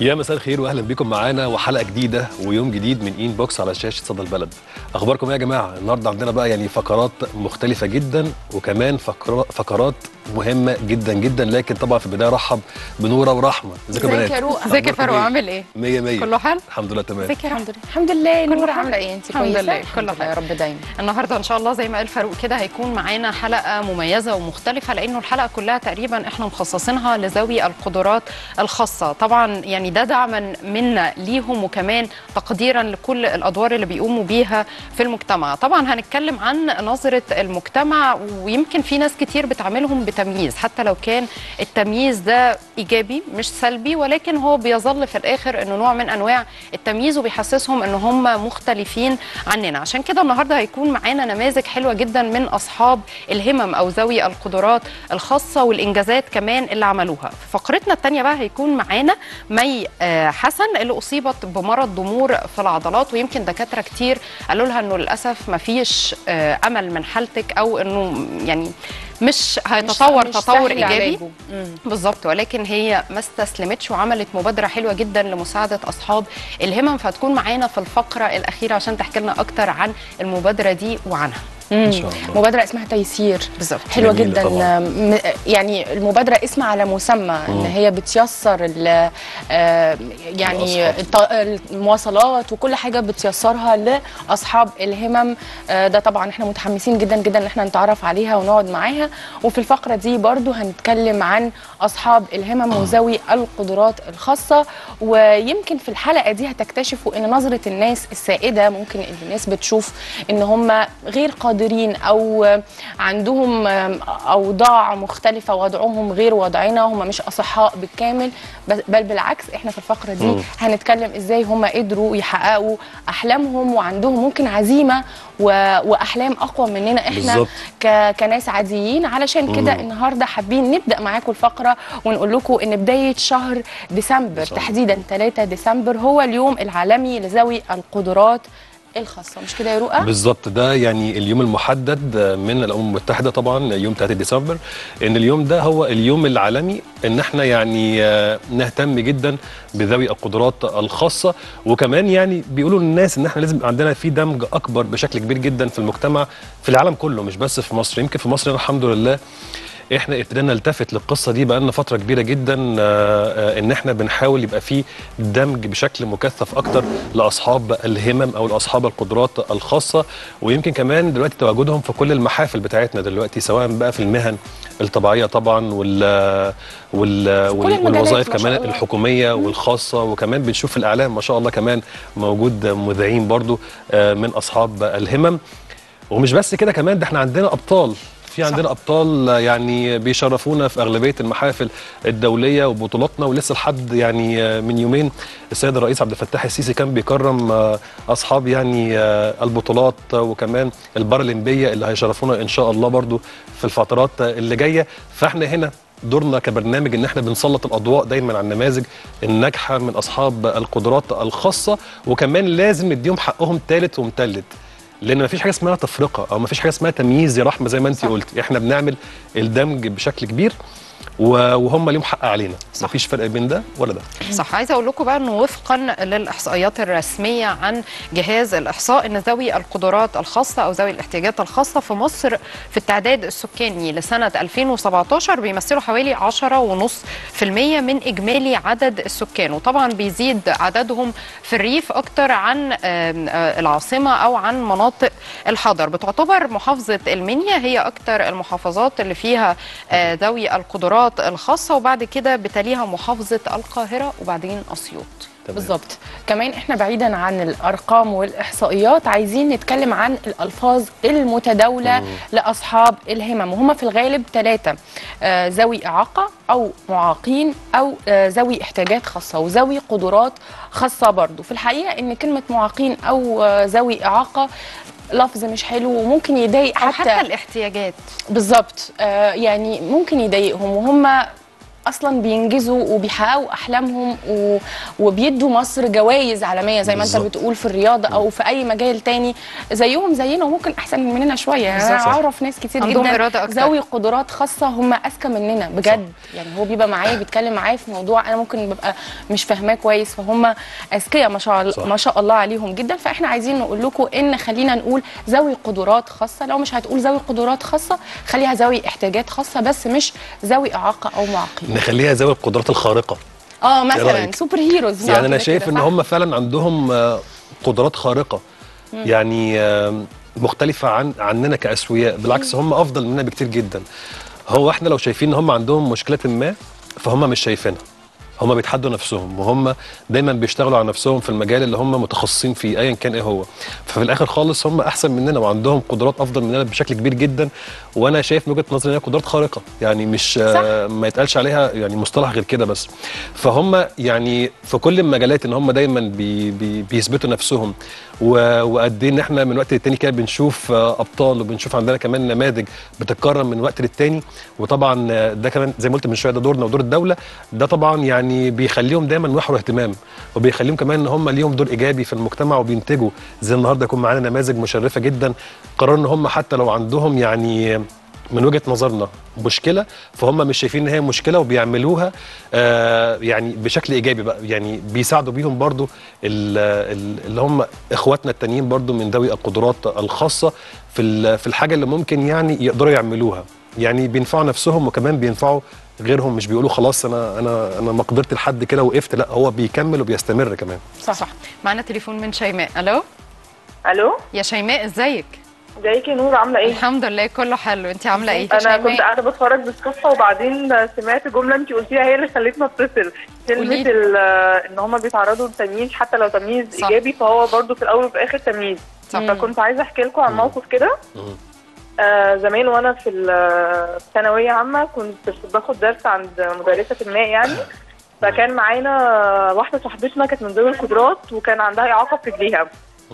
يا مساء الخير واهلا بكم معانا وحلقه جديده ويوم جديد من ان بوكس على شاشه صدى البلد اخباركم ايه يا جماعه النهارده عندنا بقى يعني فقرات مختلفه جدا وكمان فقرا- فقرات مهمه جدا جدا لكن طبعا في البدايه ارحب بنوره ورحمه ازيكم يا ازيك بنات يا روقة؟ ازيك يا أخباركم فاروق إيه؟ عامل ايه؟ 100 100 كله حلو؟ الحمد لله تمام ازيك يا الحمد رحمة؟ لله الحمد لله كله نور حلو؟ عامله ايه انت الحمد كويسه لله، الحمد كله لله يا حلو. رب دايما النهارده ان شاء الله زي ما قال فاروق كده هيكون معانا حلقه مميزه ومختلفه لانه الحلقه كلها تقريبا احنا مخصصينها لذوي القدرات الخاصه طبعا يعني ده دعما منا ليهم وكمان تقديرا لكل الادوار اللي بيقوموا بيها في المجتمع طبعا هنتكلم عن نظره المجتمع ويمكن في ناس كتير بتعاملهم بتمييز حتى لو كان التمييز ده ايجابي مش سلبي ولكن هو بيظل في الاخر انه نوع من انواع التمييز وبيحسسهم ان هم مختلفين عننا عشان كده النهارده هيكون معانا نماذج حلوه جدا من اصحاب الهمم او ذوي القدرات الخاصه والانجازات كمان اللي عملوها في فقرتنا الثانيه بقى هيكون معانا مي آه، حسن اللي اصيبت بمرض ضمور في العضلات ويمكن دكاتره كتير قالوا لها انه للاسف ما فيش امل من حالتك او انه يعني مش هيتطور مش تطور سهل ايجابي علاجه. مم. بالظبط ولكن هي ما استسلمتش وعملت مبادره حلوه جدا لمساعده اصحاب الهمم فهتكون معانا في الفقره الاخيره عشان تحكي لنا اكتر عن المبادره دي وعنها مم. شاء الله. مبادره اسمها تيسير بالظبط حلوه جميلة جدا طبعاً. م- يعني المبادره اسم على مسمى ان مم. هي بتيسر ال- آه، يعني الأصحاب. الط- المواصلات وكل حاجه بتيسرها لاصحاب الهمم آه، ده طبعا احنا متحمسين جدا جدا ان احنا نتعرف عليها ونقعد معاها وفي الفقره دي برضو هنتكلم عن اصحاب الهمم وذوي القدرات الخاصه ويمكن في الحلقه دي هتكتشفوا ان نظره الناس السائده ممكن ان الناس بتشوف ان هم غير قادرين او عندهم اوضاع مختلفه وضعهم غير وضعنا هم مش اصحاء بالكامل بس- بل بالعكس احنا في الفقره دي مم. هنتكلم ازاي هم قدروا يحققوا احلامهم وعندهم ممكن عزيمه و... واحلام اقوى مننا احنا بالظبط. ك... كناس عاديين علشان كده مم. النهارده حابين نبدا معاكم الفقره ونقول لكم ان بدايه شهر ديسمبر شاء الله. تحديدا 3 ديسمبر هو اليوم العالمي لذوي القدرات الخاصه مش كده يا رؤى بالظبط ده يعني اليوم المحدد من الامم المتحده طبعا يوم 3 ديسمبر ان اليوم ده هو اليوم العالمي ان احنا يعني آه، نهتم جدا بذوي القدرات الخاصه وكمان يعني بيقولوا للناس ان احنا لازم يبقى عندنا في دمج اكبر بشكل كبير جدا في المجتمع في العالم كله مش بس في مصر يمكن في مصر الحمد لله احنا ابتدينا نلتفت للقصه دي بقالنا فتره كبيره جدا آه، آه، ان احنا بنحاول يبقى في دمج بشكل مكثف اكتر لاصحاب الهمم او لاصحاب القدرات الخاصه ويمكن كمان دلوقتي تواجدهم في كل المحافل بتاعتنا دلوقتي سواء بقى في المهن الطبيعيه طبعا وال وال وال- المجالات والوظائف ما شاء كمان الله. الحكوميه والخاصه وكمان بنشوف في الاعلام ما شاء الله كمان موجود مذيعين برضو آه، من اصحاب الهمم ومش بس كده كمان ده احنا عندنا ابطال في عندنا ابطال يعني بيشرفونا في اغلبيه المحافل الدوليه وبطولاتنا ولسه لحد يعني من يومين السيد الرئيس عبد الفتاح السيسي كان بيكرم اصحاب يعني البطولات وكمان البارالمبيه اللي هيشرفونا ان شاء الله برضو في الفترات اللي جايه فاحنا هنا دورنا كبرنامج ان احنا بنسلط الاضواء دايما على النماذج الناجحه من اصحاب القدرات الخاصه وكمان لازم نديهم حقهم ثالث ومثلث لان مفيش حاجه اسمها تفرقه او مفيش حاجه اسمها تمييز يا رحمه زي ما انت صح. قلتي احنا بنعمل الدمج بشكل كبير و- وهم ليهم حق علينا صح. مفيش فرق بين ده ولا ده صح عايزه اقول لكم بقى انه وفقا للاحصائيات الرسميه عن جهاز الاحصاء ان ذوي القدرات الخاصه او ذوي الاحتياجات الخاصه في مصر في التعداد السكاني لسنه 2017 بيمثلوا حوالي 10.5% من اجمالي عدد السكان وطبعا بيزيد عددهم في الريف اكتر عن آم، آه، العاصمه او عن مناطق الحضر بتعتبر محافظه المنيا هي اكتر المحافظات اللي فيها آه، ذوي القدرات الخاصه وبعد كده بتليها محافظه القاهره وبعدين اسيوط تمام. بالظبط كمان احنا بعيدا عن الارقام والاحصائيات عايزين نتكلم عن الالفاظ المتداوله مم. لاصحاب الهمم وهم في الغالب ثلاثه آه ذوي اعاقه او معاقين او آه ذوي احتياجات خاصه وذوي قدرات خاصه برضو في الحقيقه ان كلمه معاقين او آه ذوي اعاقه لفظ مش حلو وممكن يضايق او حتى, حتى الاحتياجات بالظبط آه يعني ممكن يضايقهم وهم اصلا بينجزوا وبيحققوا احلامهم و... وبيدوا مصر جوائز عالميه زي ما انت بالظبط. بتقول في الرياضه او في اي مجال تاني زيهم زينا وممكن احسن مننا شويه يعني انا بالظبط. اعرف ناس كتير عندهم جدا إرادة أكتر. ذوي قدرات خاصه هم اذكى مننا بجد يعني هو بيبقى معايا بيتكلم معايا في موضوع انا ممكن ببقى مش فاهماه كويس فهم اذكياء ما شاء الله صح. ما شاء الله عليهم جدا فاحنا عايزين نقول لكم ان خلينا نقول ذوي قدرات خاصه لو مش هتقول ذوي قدرات خاصه خليها ذوي احتياجات خاصه بس مش ذوي اعاقه او معاقين نخليها ذوي القدرات الخارقه اه مثلا رأيك؟ سوبر هيروز يعني انا كده شايف ان صح؟ هم فعلا عندهم آه، قدرات خارقه يعني آه، مختلفه عن عننا كاسوياء بالعكس هم افضل مننا بكتير جدا هو احنا لو شايفين ان هم عندهم مشكله ما فهم مش شايفينها هم بيتحدوا نفسهم وهم دايما بيشتغلوا على نفسهم في المجال اللي هم متخصصين فيه ايا كان ايه هو ففي الاخر خالص هم احسن مننا وعندهم قدرات افضل مننا بشكل كبير جدا وانا شايف من وجهه نظري ان هي قدرات خارقه يعني مش آه، ما يتقالش عليها يعني مصطلح غير كده بس فهم يعني في كل المجالات ان هم دايما بي بي بيثبتوا نفسهم و- وقد ايه ان احنا من وقت للتاني كده بنشوف آه، ابطال وبنشوف عندنا كمان نماذج بتتكرر من وقت للتاني وطبعا آه، ده كمان زي ما قلت من شويه ده دورنا ودور الدوله ده طبعا يعني بيخليهم دايما محور اهتمام وبيخليهم كمان ان هم ليهم دور ايجابي في المجتمع وبينتجوا زي النهارده يكون معانا نماذج مشرفه جدا قرروا ان هم حتى لو عندهم يعني من وجهه نظرنا مشكله فهم مش شايفين ان هي مشكله وبيعملوها آه يعني بشكل ايجابي بقى يعني بيساعدوا بيهم برضو ال- ال- اللي هم اخواتنا التانيين برضو من ذوي القدرات الخاصه في ال- في الحاجه اللي ممكن يعني يقدروا يعملوها يعني بينفعوا نفسهم وكمان بينفعوا غيرهم مش بيقولوا خلاص انا انا انا ما قدرت لحد كده وقفت لا هو بيكمل وبيستمر كمان صح, صح معانا تليفون من شيماء الو الو يا شيماء ازيك ازيك يا نور عامله ايه الحمد لله كله حلو انت عامله ايه يا انا شيماء. كنت قاعده بتفرج بالصدفه وبعدين سمعت جمله انت قلتيها هي اللي خلتني اتصل كلمه قوليلي. ال- ان هم بيتعرضوا لتمييز حتى لو تمييز صح. ايجابي فهو برضو في الاول وفي الاخر تمييز صح. فكنت عايزه احكي لكم عن مم. موقف كده مم. آه زمان وانا في ال- في ثانويه عامه كنت باخد درس عند مدرسه ما يعني فكان معانا واحده صاحبتنا كانت من ذوي القدرات وكان عندها اعاقه في رجليها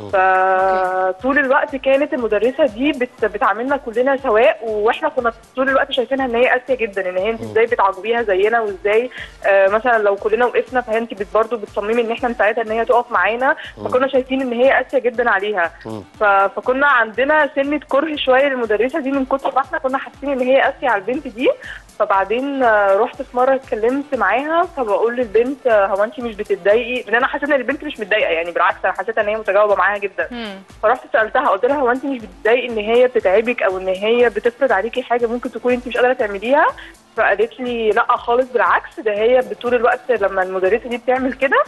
فطول الوقت كانت المدرسه دي بت... بتعاملنا كلنا سواء واحنا كنا طول الوقت شايفينها ان هي قاسيه جدا ان هي انت ازاي بتعاقبيها زينا وازاي آه مثلا لو كلنا وقفنا فانت بت برضه بتصممي ان احنا نساعدها ان هي تقف معانا فكنا شايفين ان هي قاسيه جدا عليها مم. ف... فكنا عندنا سنه كره شويه للمدرسه دي من كتر ما احنا كنا حاسين ان هي قاسيه على البنت دي فبعدين آه، رحت في مره اتكلمت معاها فبقول للبنت آه، هو انت مش بتتضايقي لان انا حسيت ان البنت مش متضايقه يعني بالعكس انا حسيت ان هي متجاوبه معاها جدا مم. فرحت سالتها قلت لها هو انت مش بتضايقي ان هي بتتعبك او ان هي بتفرض عليكي حاجه ممكن تكون انت مش قادره تعمليها فقالت لي لا خالص بالعكس ده هي طول الوقت لما المدرسه دي بتعمل كده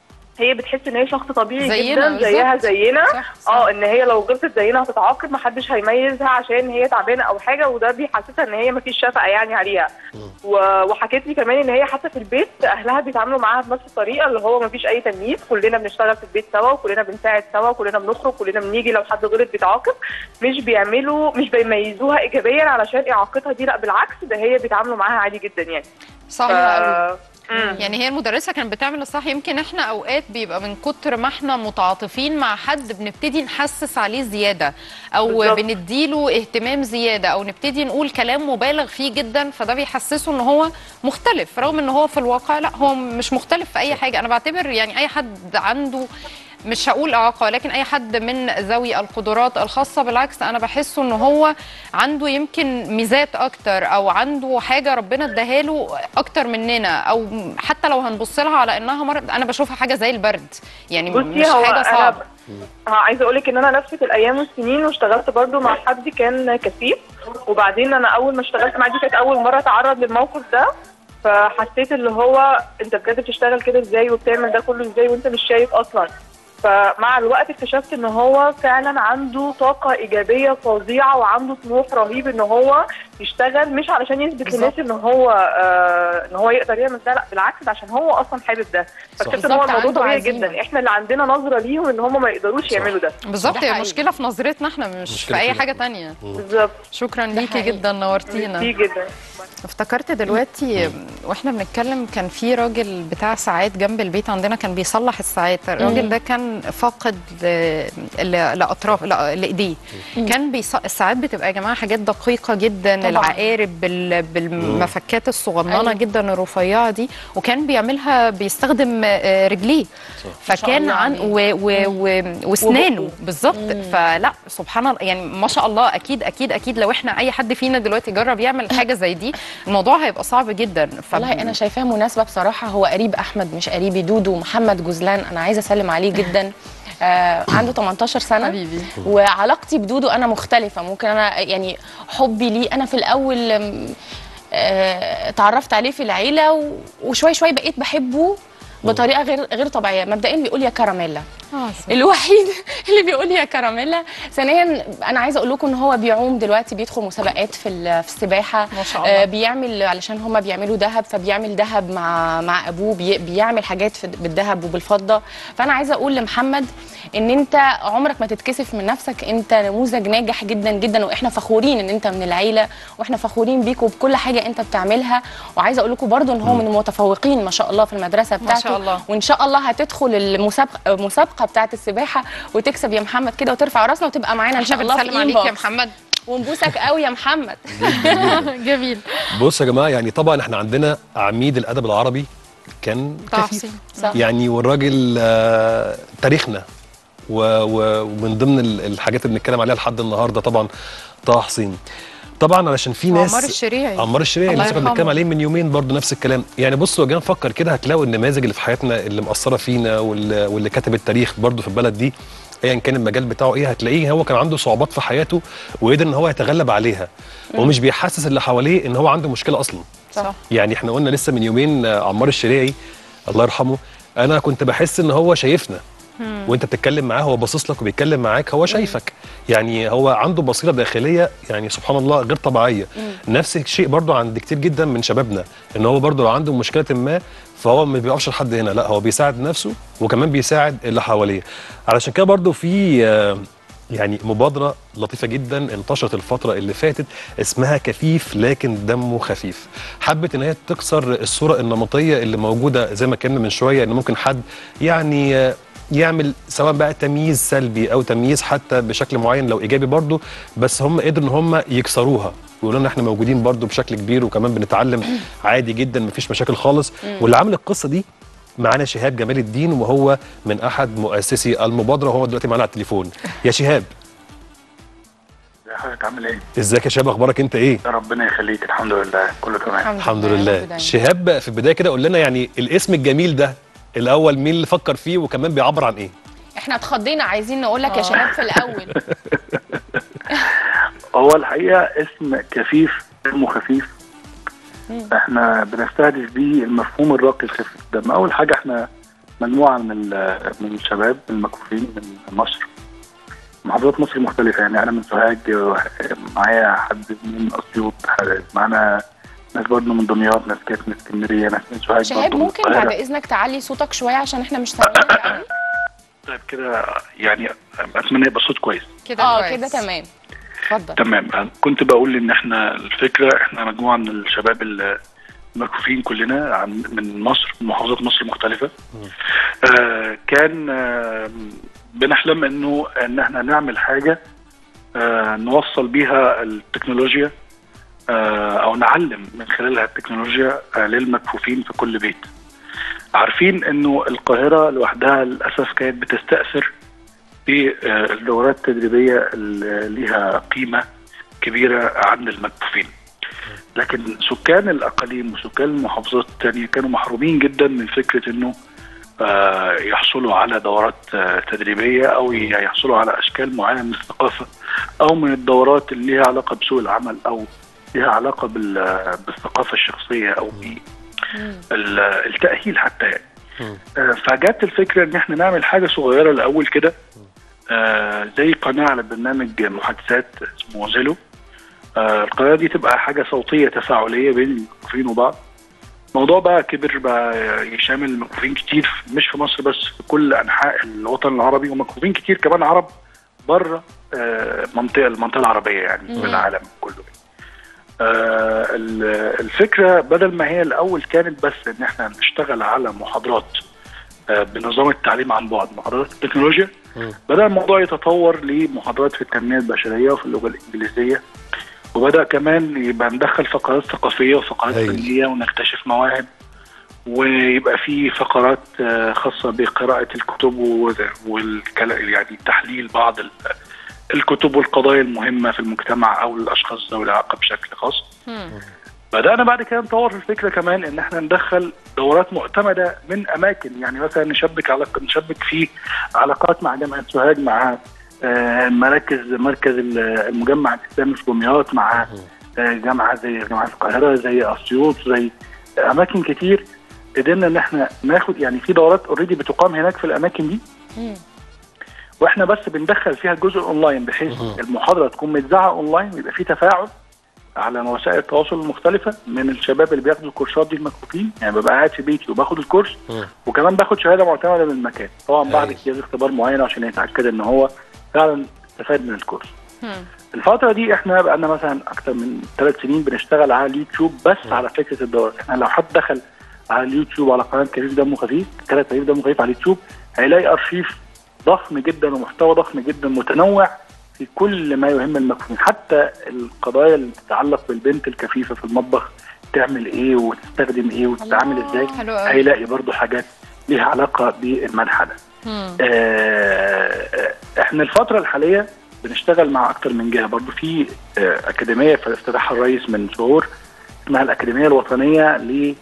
هي بتحس ان هي شخص طبيعي زينا جدا زيها بالظبط. زينا صح، صح. اه ان هي لو غلطت زينا هتتعاقب محدش هيميزها عشان هي تعبانه او حاجه وده بيحسسها ان هي مفيش شفقه يعني عليها و- وحكيت لي كمان ان هي حتى في البيت اهلها بيتعاملوا معاها بنفس الطريقه اللي هو مفيش اي تمييز كلنا بنشتغل في البيت سوا وكلنا بنساعد سوا وكلنا بنخرج كلنا بنيجي لو حد غلط بيتعاقب مش بيعملوا مش بيميزوها ايجابيا علشان اعاقتها دي لا بالعكس ده هي بيتعاملوا معاها عادي جدا يعني صح ف... قوي مم. يعني هي المدرسه كانت بتعمل الصح يمكن احنا اوقات بيبقى من كتر ما احنا متعاطفين مع حد بنبتدي نحسس عليه زياده او بالظبط. بنديله اهتمام زياده او نبتدي نقول كلام مبالغ فيه جدا فده بيحسسه ان هو مختلف رغم ان هو في الواقع لا هو مش مختلف في اي حاجه انا بعتبر يعني اي حد عنده مش هقول اعاقه ولكن اي حد من ذوي القدرات الخاصه بالعكس انا بحسه ان هو عنده يمكن ميزات اكتر او عنده حاجه ربنا اداها له اكتر مننا او حتى لو هنبص لها على انها مرض انا بشوفها حاجه زي البرد يعني بصي مش هو حاجه انا صعبه اه عايزه اقول لك ان انا لفت الايام والسنين واشتغلت برضو مع حد كان كفيف وبعدين انا اول ما اشتغلت معاه دي كانت اول مره اتعرض للموقف ده فحسيت اللي هو انت بجد بتشتغل كده ازاي وبتعمل ده كله ازاي وانت مش شايف اصلا فمع الوقت اكتشفت ان هو فعلا عنده طاقه ايجابيه فظيعه وعنده طموح رهيب ان هو يشتغل مش علشان يثبت بالظبط. للناس ان هو آه ان هو يقدر يعمل ده لا بالعكس ده عشان هو اصلا حابب ده فاكتشفت ان هو بالظبط، الموضوع عنده طبيعي عزيمة. جدا احنا اللي عندنا نظره ليهم ان هم ما يقدروش صح. يعملوا ده بالظبط ده هي حقيقي. مشكله في نظرتنا احنا مش مشكلة في اي فينا. حاجه تانية بالظبط شكرا ده ليكي حقيقي. جدا نورتينا كتير جدا افتكرت دلوقتي واحنا بنتكلم كان في راجل بتاع ساعات جنب البيت عندنا كان بيصلح الساعات الراجل ده كان كان فاقد ل- ل- لاطراف لا- لايديه كان بيص... ساعات بتبقى يا جماعه حاجات دقيقه جدا طبعاً. العقارب بال... بالمفكات الصغننه أيوة. جدا الرفيعه دي وكان بيعملها بيستخدم آه، رجليه فكان الله عن عليه. و... و... و... واسنانه وبقه. بالظبط فلا سبحان الله يعني ما شاء الله اكيد اكيد اكيد لو احنا اي حد فينا دلوقتي جرب يعمل حاجه زي دي الموضوع هيبقى صعب جدا ف... والله انا شايفاه مناسبه بصراحه هو قريب احمد مش قريبي دودو محمد جزلان انا عايزه اسلم عليه جدا آه عنده 18 سنه حبيبي. وعلاقتي بدودو انا مختلفه ممكن انا يعني حبي ليه انا في الاول آم، آه اتعرفت عليه في العيله و- وشوي شوي بقيت بحبه بطريقه غير غير طبيعيه مبدئيا بيقول يا كراميلا الوحيد اللي بيقول يا كراميلا ثانيا انا عايزه اقول لكم ان هو بيعوم دلوقتي بيدخل مسابقات في ال- في السباحه ما شاء الله. آه، بيعمل علشان هما بيعملوا ذهب فبيعمل ذهب مع مع ابوه بي بيعمل حاجات في بالذهب وبالفضه فانا عايزه اقول لمحمد ان انت عمرك ما تتكسف من نفسك انت نموذج ناجح جدا جدا واحنا فخورين ان انت من العيله واحنا فخورين بيك وبكل حاجه انت بتعملها وعايزه اقول لكم برضو ان هو من المتفوقين ما شاء الله في المدرسه ما بتاعته شاء الله. وان شاء الله هتدخل المسابقه المسابقه بتاعه السباحه وتكسب يا محمد كده وترفع راسنا وتبقى معانا ان احنا شاء الله في بنسلم عليك يا inbox. محمد ونبوسك قوي يا محمد جميل بص يا جماعه يعني طبعا احنا عندنا عميد الادب العربي كان طه كفيف حسين. صح. يعني والراجل آه، تاريخنا و- و- ومن ضمن ال- الحاجات اللي بنتكلم عليها لحد النهارده طبعا طه حسين طبعا علشان في ناس وعمار الشريعي. عمار الشريعي الله لسه كنا يرحمه. بنتكلم عليه من يومين برضو نفس الكلام يعني بصوا يا جماعه نفكر كده هتلاقوا النماذج اللي في حياتنا اللي مأثره فينا واللي, واللي كتب التاريخ برضو في البلد دي ايا كان المجال بتاعه ايه هتلاقيه هو كان عنده صعوبات في حياته وقدر ان هو يتغلب عليها ومش بيحسس اللي حواليه ان هو عنده مشكله اصلا صح يعني احنا قلنا لسه من يومين آه، عمار الشريعي الله يرحمه انا كنت بحس ان هو شايفنا وانت بتتكلم معاه هو باصص لك وبيتكلم معاك هو شايفك يعني هو عنده بصيره داخليه يعني سبحان الله غير طبيعيه نفس الشيء برضو عند كتير جدا من شبابنا ان هو برضو لو عنده مشكله ما فهو ما بيقفش لحد هنا لا هو بيساعد نفسه وكمان بيساعد اللي حواليه علشان كده برضو في آه، يعني مبادرة لطيفة جدا انتشرت الفترة اللي فاتت اسمها كفيف لكن دمه خفيف حبت ان هي تكسر الصورة النمطية اللي موجودة زي ما كنا من شوية ان ممكن حد يعني آه، يعمل سواء بقى تمييز سلبي او تمييز حتى بشكل معين لو ايجابي برضه بس هم قدروا ان هم يكسروها ويقولوا لنا احنا موجودين برضه بشكل كبير وكمان بنتعلم عادي جدا مفيش مشاكل خالص واللي عامل القصه دي معانا شهاب جمال الدين وهو من احد مؤسسي المبادره وهو دلوقتي معانا على التليفون يا شهاب ازي حضرتك عامل ايه؟ ازيك يا شهاب اخبارك انت ايه ربنا يخليك الحمد لله كله تمام الحمد يا رب لله دايما. شهاب في البدايه كده قول لنا يعني الاسم الجميل ده الاول مين اللي فكر فيه وكمان بيعبر عن ايه احنا اتخضينا عايزين نقول لك يا آه. شباب في الاول هو الحقيقه اسم كفيف دمه خفيف احنا بنستهدف بيه المفهوم الراقي لخفه الدم اول حاجه احنا مجموعه من ال- من الشباب المكفوفين من مصر محافظات مصر مختلفه يعني انا من سوهاج معايا حد من اسيوط معانا ناس برضه من دمياط ناس كانت من اسكندريه ناس من سوهاج شهاب برضه من ممكن القاهرة. بعد اذنك تعلي صوتك شويه عشان احنا مش سامعينك قوي طيب كده يعني اتمنى يبقى صوت كويس كده اه كويس. كده تمام اتفضل تمام كنت بقول ان احنا الفكره احنا مجموعه من الشباب ال- المكفوفين كلنا عن من مصر من محافظات مصر مختلفه آه كان آه بنحلم انه ان احنا نعمل حاجه آه نوصل بيها التكنولوجيا آه او نعلم من خلالها التكنولوجيا آه للمكفوفين في كل بيت عارفين انه القاهره لوحدها للاسف كانت بتستاثر بالدورات التدريبيه اللي ليها قيمه كبيره عند المكفوفين لكن سكان الاقاليم وسكان المحافظات الثانيه كانوا محرومين جدا من فكره انه آه، يحصلوا على دورات آه، تدريبيه او يحصلوا على اشكال معينه من الثقافه او من الدورات اللي ليها علاقه بسوق العمل او ليها علاقه بال- بالثقافه الشخصيه او بالتاهيل حتى يعني مم. آه، فجت الفكره ان احنا نعمل حاجه صغيره الاول كده آه، زي قناه على برنامج محادثات اسمه زيلو آه، القناه دي تبقى حاجه صوتيه تفاعليه بين المكفوفين وبعض الموضوع بقى كبر بقى يشامل مكفوفين كتير مش في مصر بس في كل انحاء الوطن العربي ومكفوفين كتير كمان عرب بره آه، منطقه المنطقه العربيه يعني في العالم كله آه، ال- الفكره بدل ما هي الاول كانت بس ان احنا نشتغل على محاضرات آه، بنظام التعليم عن بعد محاضرات التكنولوجيا مم. بدا الموضوع يتطور لمحاضرات في التنميه البشريه وفي اللغه الانجليزيه وبدا كمان يبقى ندخل فقرات ثقافيه وفقرات هايل. فنيه ونكتشف مواهب ويبقى في فقرات آه، خاصه بقراءه الكتب والكلام يعني تحليل بعض ال- الكتب والقضايا المهمه في المجتمع او للاشخاص ذوي الاعاقه بشكل خاص. بدانا بعد كده نطور في الفكره كمان ان احنا ندخل دورات معتمده من اماكن يعني مثلا نشبك علاق نشبك في علاقات مع جامعه سوهاج مع آه، مراكز مركز ال- المجمع الاسلامي في دمياط مع آه، جامعه زي جامعه القاهره زي اسيوط زي اماكن كتير قدرنا ان احنا ناخد يعني في دورات اوريدي بتقام هناك في الاماكن دي مم. واحنا بس بندخل فيها الجزء اونلاين بحيث مهم. المحاضره تكون متذاعه اونلاين ويبقى في تفاعل على وسائل التواصل المختلفه من الشباب اللي بياخدوا الكورسات دي المكفوفين يعني ببقى قاعد في بيتي وباخد الكورس مم. وكمان باخد شهاده معتمده من المكان طبعا بعد هايل. اجتياز اختبار معين عشان يتاكد ان هو فعلا استفاد من الكورس مم. الفترة دي احنا بقالنا مثلا أكتر من ثلاث سنين بنشتغل على اليوتيوب بس على فكرة الدورات، احنا لو حد دخل على اليوتيوب على قناة كريم دمه خفيف، قناة كريم دمه خفيف على اليوتيوب هيلاقي أرشيف ضخم جدا ومحتوى ضخم جدا متنوع في كل ما يهم المكفوفين، حتى القضايا اللي تتعلق بالبنت الكفيفة في المطبخ تعمل ايه وتستخدم ايه وتتعامل ازاي حلو قوي هيلاقي برضو حاجات ليها علاقة بالمنحى ده. مم. آه، احنا الفترة الحالية بنشتغل مع أكتر من جهة برضو في آه، أكاديمية افتتحها الرئيس من شهور اسمها الأكاديمية الوطنية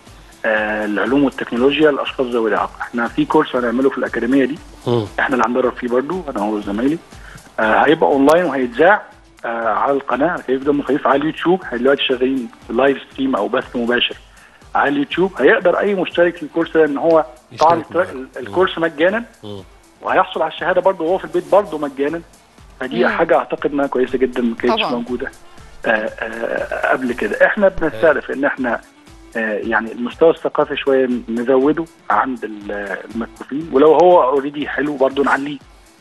للعلوم والتكنولوجيا للأشخاص ذوي الإعاقة احنا في كورس هنعمله في الأكاديمية دي مم. احنا اللي هندرب فيه برضو أنا هو وزمايلي آه، هيبقى أونلاين وهيتذاع آه، على القناة على كيف دمه خفيف على اليوتيوب احنا دلوقتي شغالين في لايف ستريم أو بث مباشر على اليوتيوب هيقدر أي مشترك في الكورس ده إن هو طبعا يشترك معاك. ال- الكورس مجانا مم. وهيحصل على الشهاده برضه وهو في البيت برضه مجانا فدي مم. حاجه اعتقد انها كويسه جدا ما كانتش طبعاً. موجوده آه آه قبل كده احنا بنستهدف ان احنا آه يعني المستوى الثقافي شويه نزوده عند ال- المكفوفين ولو هو اوريدي حلو برضه نعليه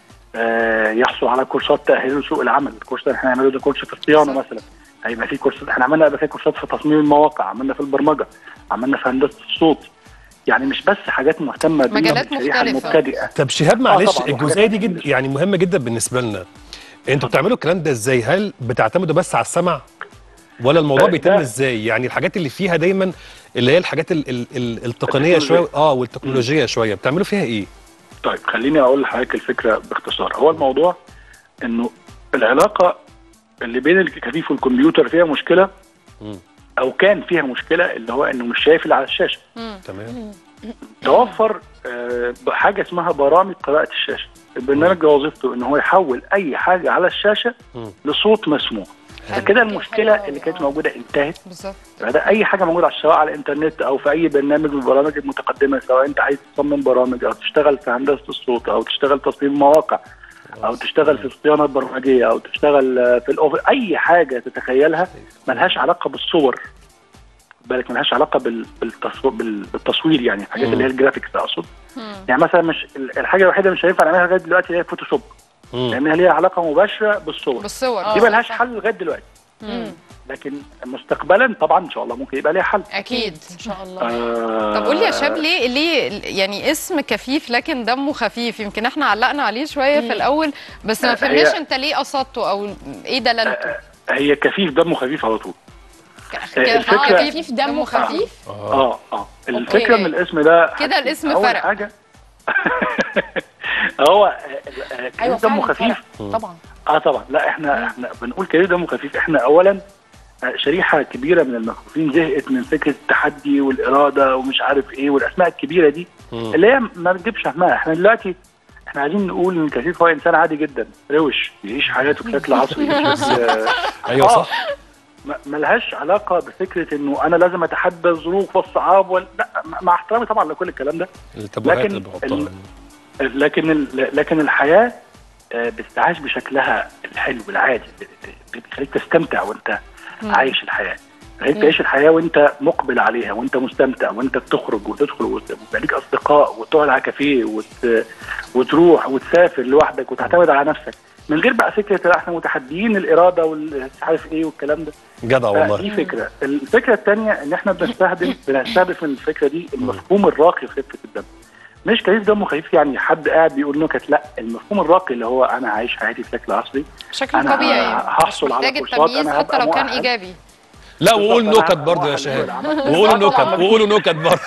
آه يحصل على كورسات تاهيل لسوق العمل الكورس اللي احنا هنعمله ده كورس في الصيانه بالظبط. مثلا هيبقى في كورسات احنا عملنا قبل كده كورسات في تصميم المواقع عملنا في البرمجه عملنا في هندسه الصوت يعني مش بس حاجات مهتمه بيها مجالات بالشريحة مختلفة. المبتدئه طب شهاب معلش طبعاً، الجزئيه وحاجات دي جد يعني مهمه جدا بالنسبه لنا انتوا بتعملوا الكلام ده ازاي هل بتعتمدوا بس على السمع ولا الموضوع آه، بيتم ده- ازاي يعني الحاجات اللي فيها دايما اللي هي الحاجات ال ال ال التقنيه شويه التكنولوجية. اه والتكنولوجيه شويه بتعملوا فيها ايه طيب خليني اقول لحضرتك الفكره باختصار هو الموضوع انه العلاقه اللي بين الكفيف والكمبيوتر فيها مشكله مم. او كان فيها مشكله اللي هو انه مش شايف اللي على الشاشه تمام توفر آه، حاجه اسمها برامج قراءه الشاشه البرنامج ده وظيفته ان هو يحول اي حاجه على الشاشه مم. لصوت مسموع حلو. فكده حلو المشكله أوي، اللي كانت آه. موجوده انتهت بالظبط فده اي حاجه موجوده على سواء على الانترنت او في اي برنامج من البرامج المتقدمه سواء انت عايز تصمم برامج او تشتغل في هندسه الصوت او تشتغل تصميم مواقع او تشتغل في الصيانه البرمجيه او تشتغل آه، في الاوفر اي حاجه تتخيلها ملهاش علاقه بالصور بالك ملهاش علاقه بال- بالتصوير بالتصوير يعني الحاجات اللي هي الجرافيكس اقصد يعني مثلا مش الحاجه الوحيده مش هينفع نعملها لغايه دلوقتي هي فوتوشوب مم. لانها ليها علاقه مباشره بالصور بالصور آه. دي ملهاش صح. حل لغايه دلوقتي مم. لكن مستقبلا طبعا ان شاء الله ممكن يبقى ليها حل اكيد ان شاء الله آه طب قولي يا شاب ليه ليه يعني اسم كفيف لكن دمه خفيف يمكن احنا علقنا عليه شويه في الاول بس ما هي- فهمناش انت ليه قصدته او ايه دلالته هي كفيف دمه خفيف على طول كده الفكرة- خفيف دمه خفيف اه اه الفكره من الاسم ده كده حاجتين. الاسم أول فرق. حاجه هو آه، آه، ايوه كفيف دمه فعلا خفيف فرق. طبعا اه طبعا لا احنا احنا بنقول كفيف دمه خفيف احنا اولا آه، شريحه كبيره من المكفوفين زهقت من فكره التحدي والاراده ومش عارف ايه والاسماء الكبيره دي مم. اللي هي ما بتجيبش همها احنا دلوقتي احنا عايزين نقول ان الكفيف هو انسان عادي جدا روش يعيش حياته بشكل عصري بس آه، ايوه آه. صح ما- ملهاش علاقه بفكره انه انا لازم اتحدى الظروف والصعاب وال... لا مع احترامي طبعا لكل الكلام ده التابوهات لكن اللي بحطها ال- لكن ال... لكن الحياه آه، بتتعاش بشكلها الحلو العادي ب- ب- بتخليك تستمتع وانت عايش الحياه بتخليك تعيش الحياه وانت مقبل عليها وانت مستمتع وانت بتخرج وتدخل وت- ويبقى ليك اصدقاء وتقعد على كافيه وت... وتروح وتسافر لوحدك وتعتمد على نفسك من غير بقى فكره لا احنا متحديين الاراده والمش عارف ايه والكلام ده جدع دي والله فكره الفكره الثانيه ان احنا بنستهدف بنستهدف من الفكره دي المفهوم الراقي في خفه الدم مش كيف دمه خفيف يعني حد قاعد بيقول نكت لا المفهوم الراقي اللي هو انا عايش حياتي بشكل اصلي بشكل أنا طبيعي هحصل مش على محتاج كورسات، التمييز أنا حتى هبقى لو كان مؤهل. ايجابي لا وقول بالظبط، نكت أنا برضه يا مؤهل شهاب للعمل. وقولوا نكت طبعاً. وقولوا نكت برضه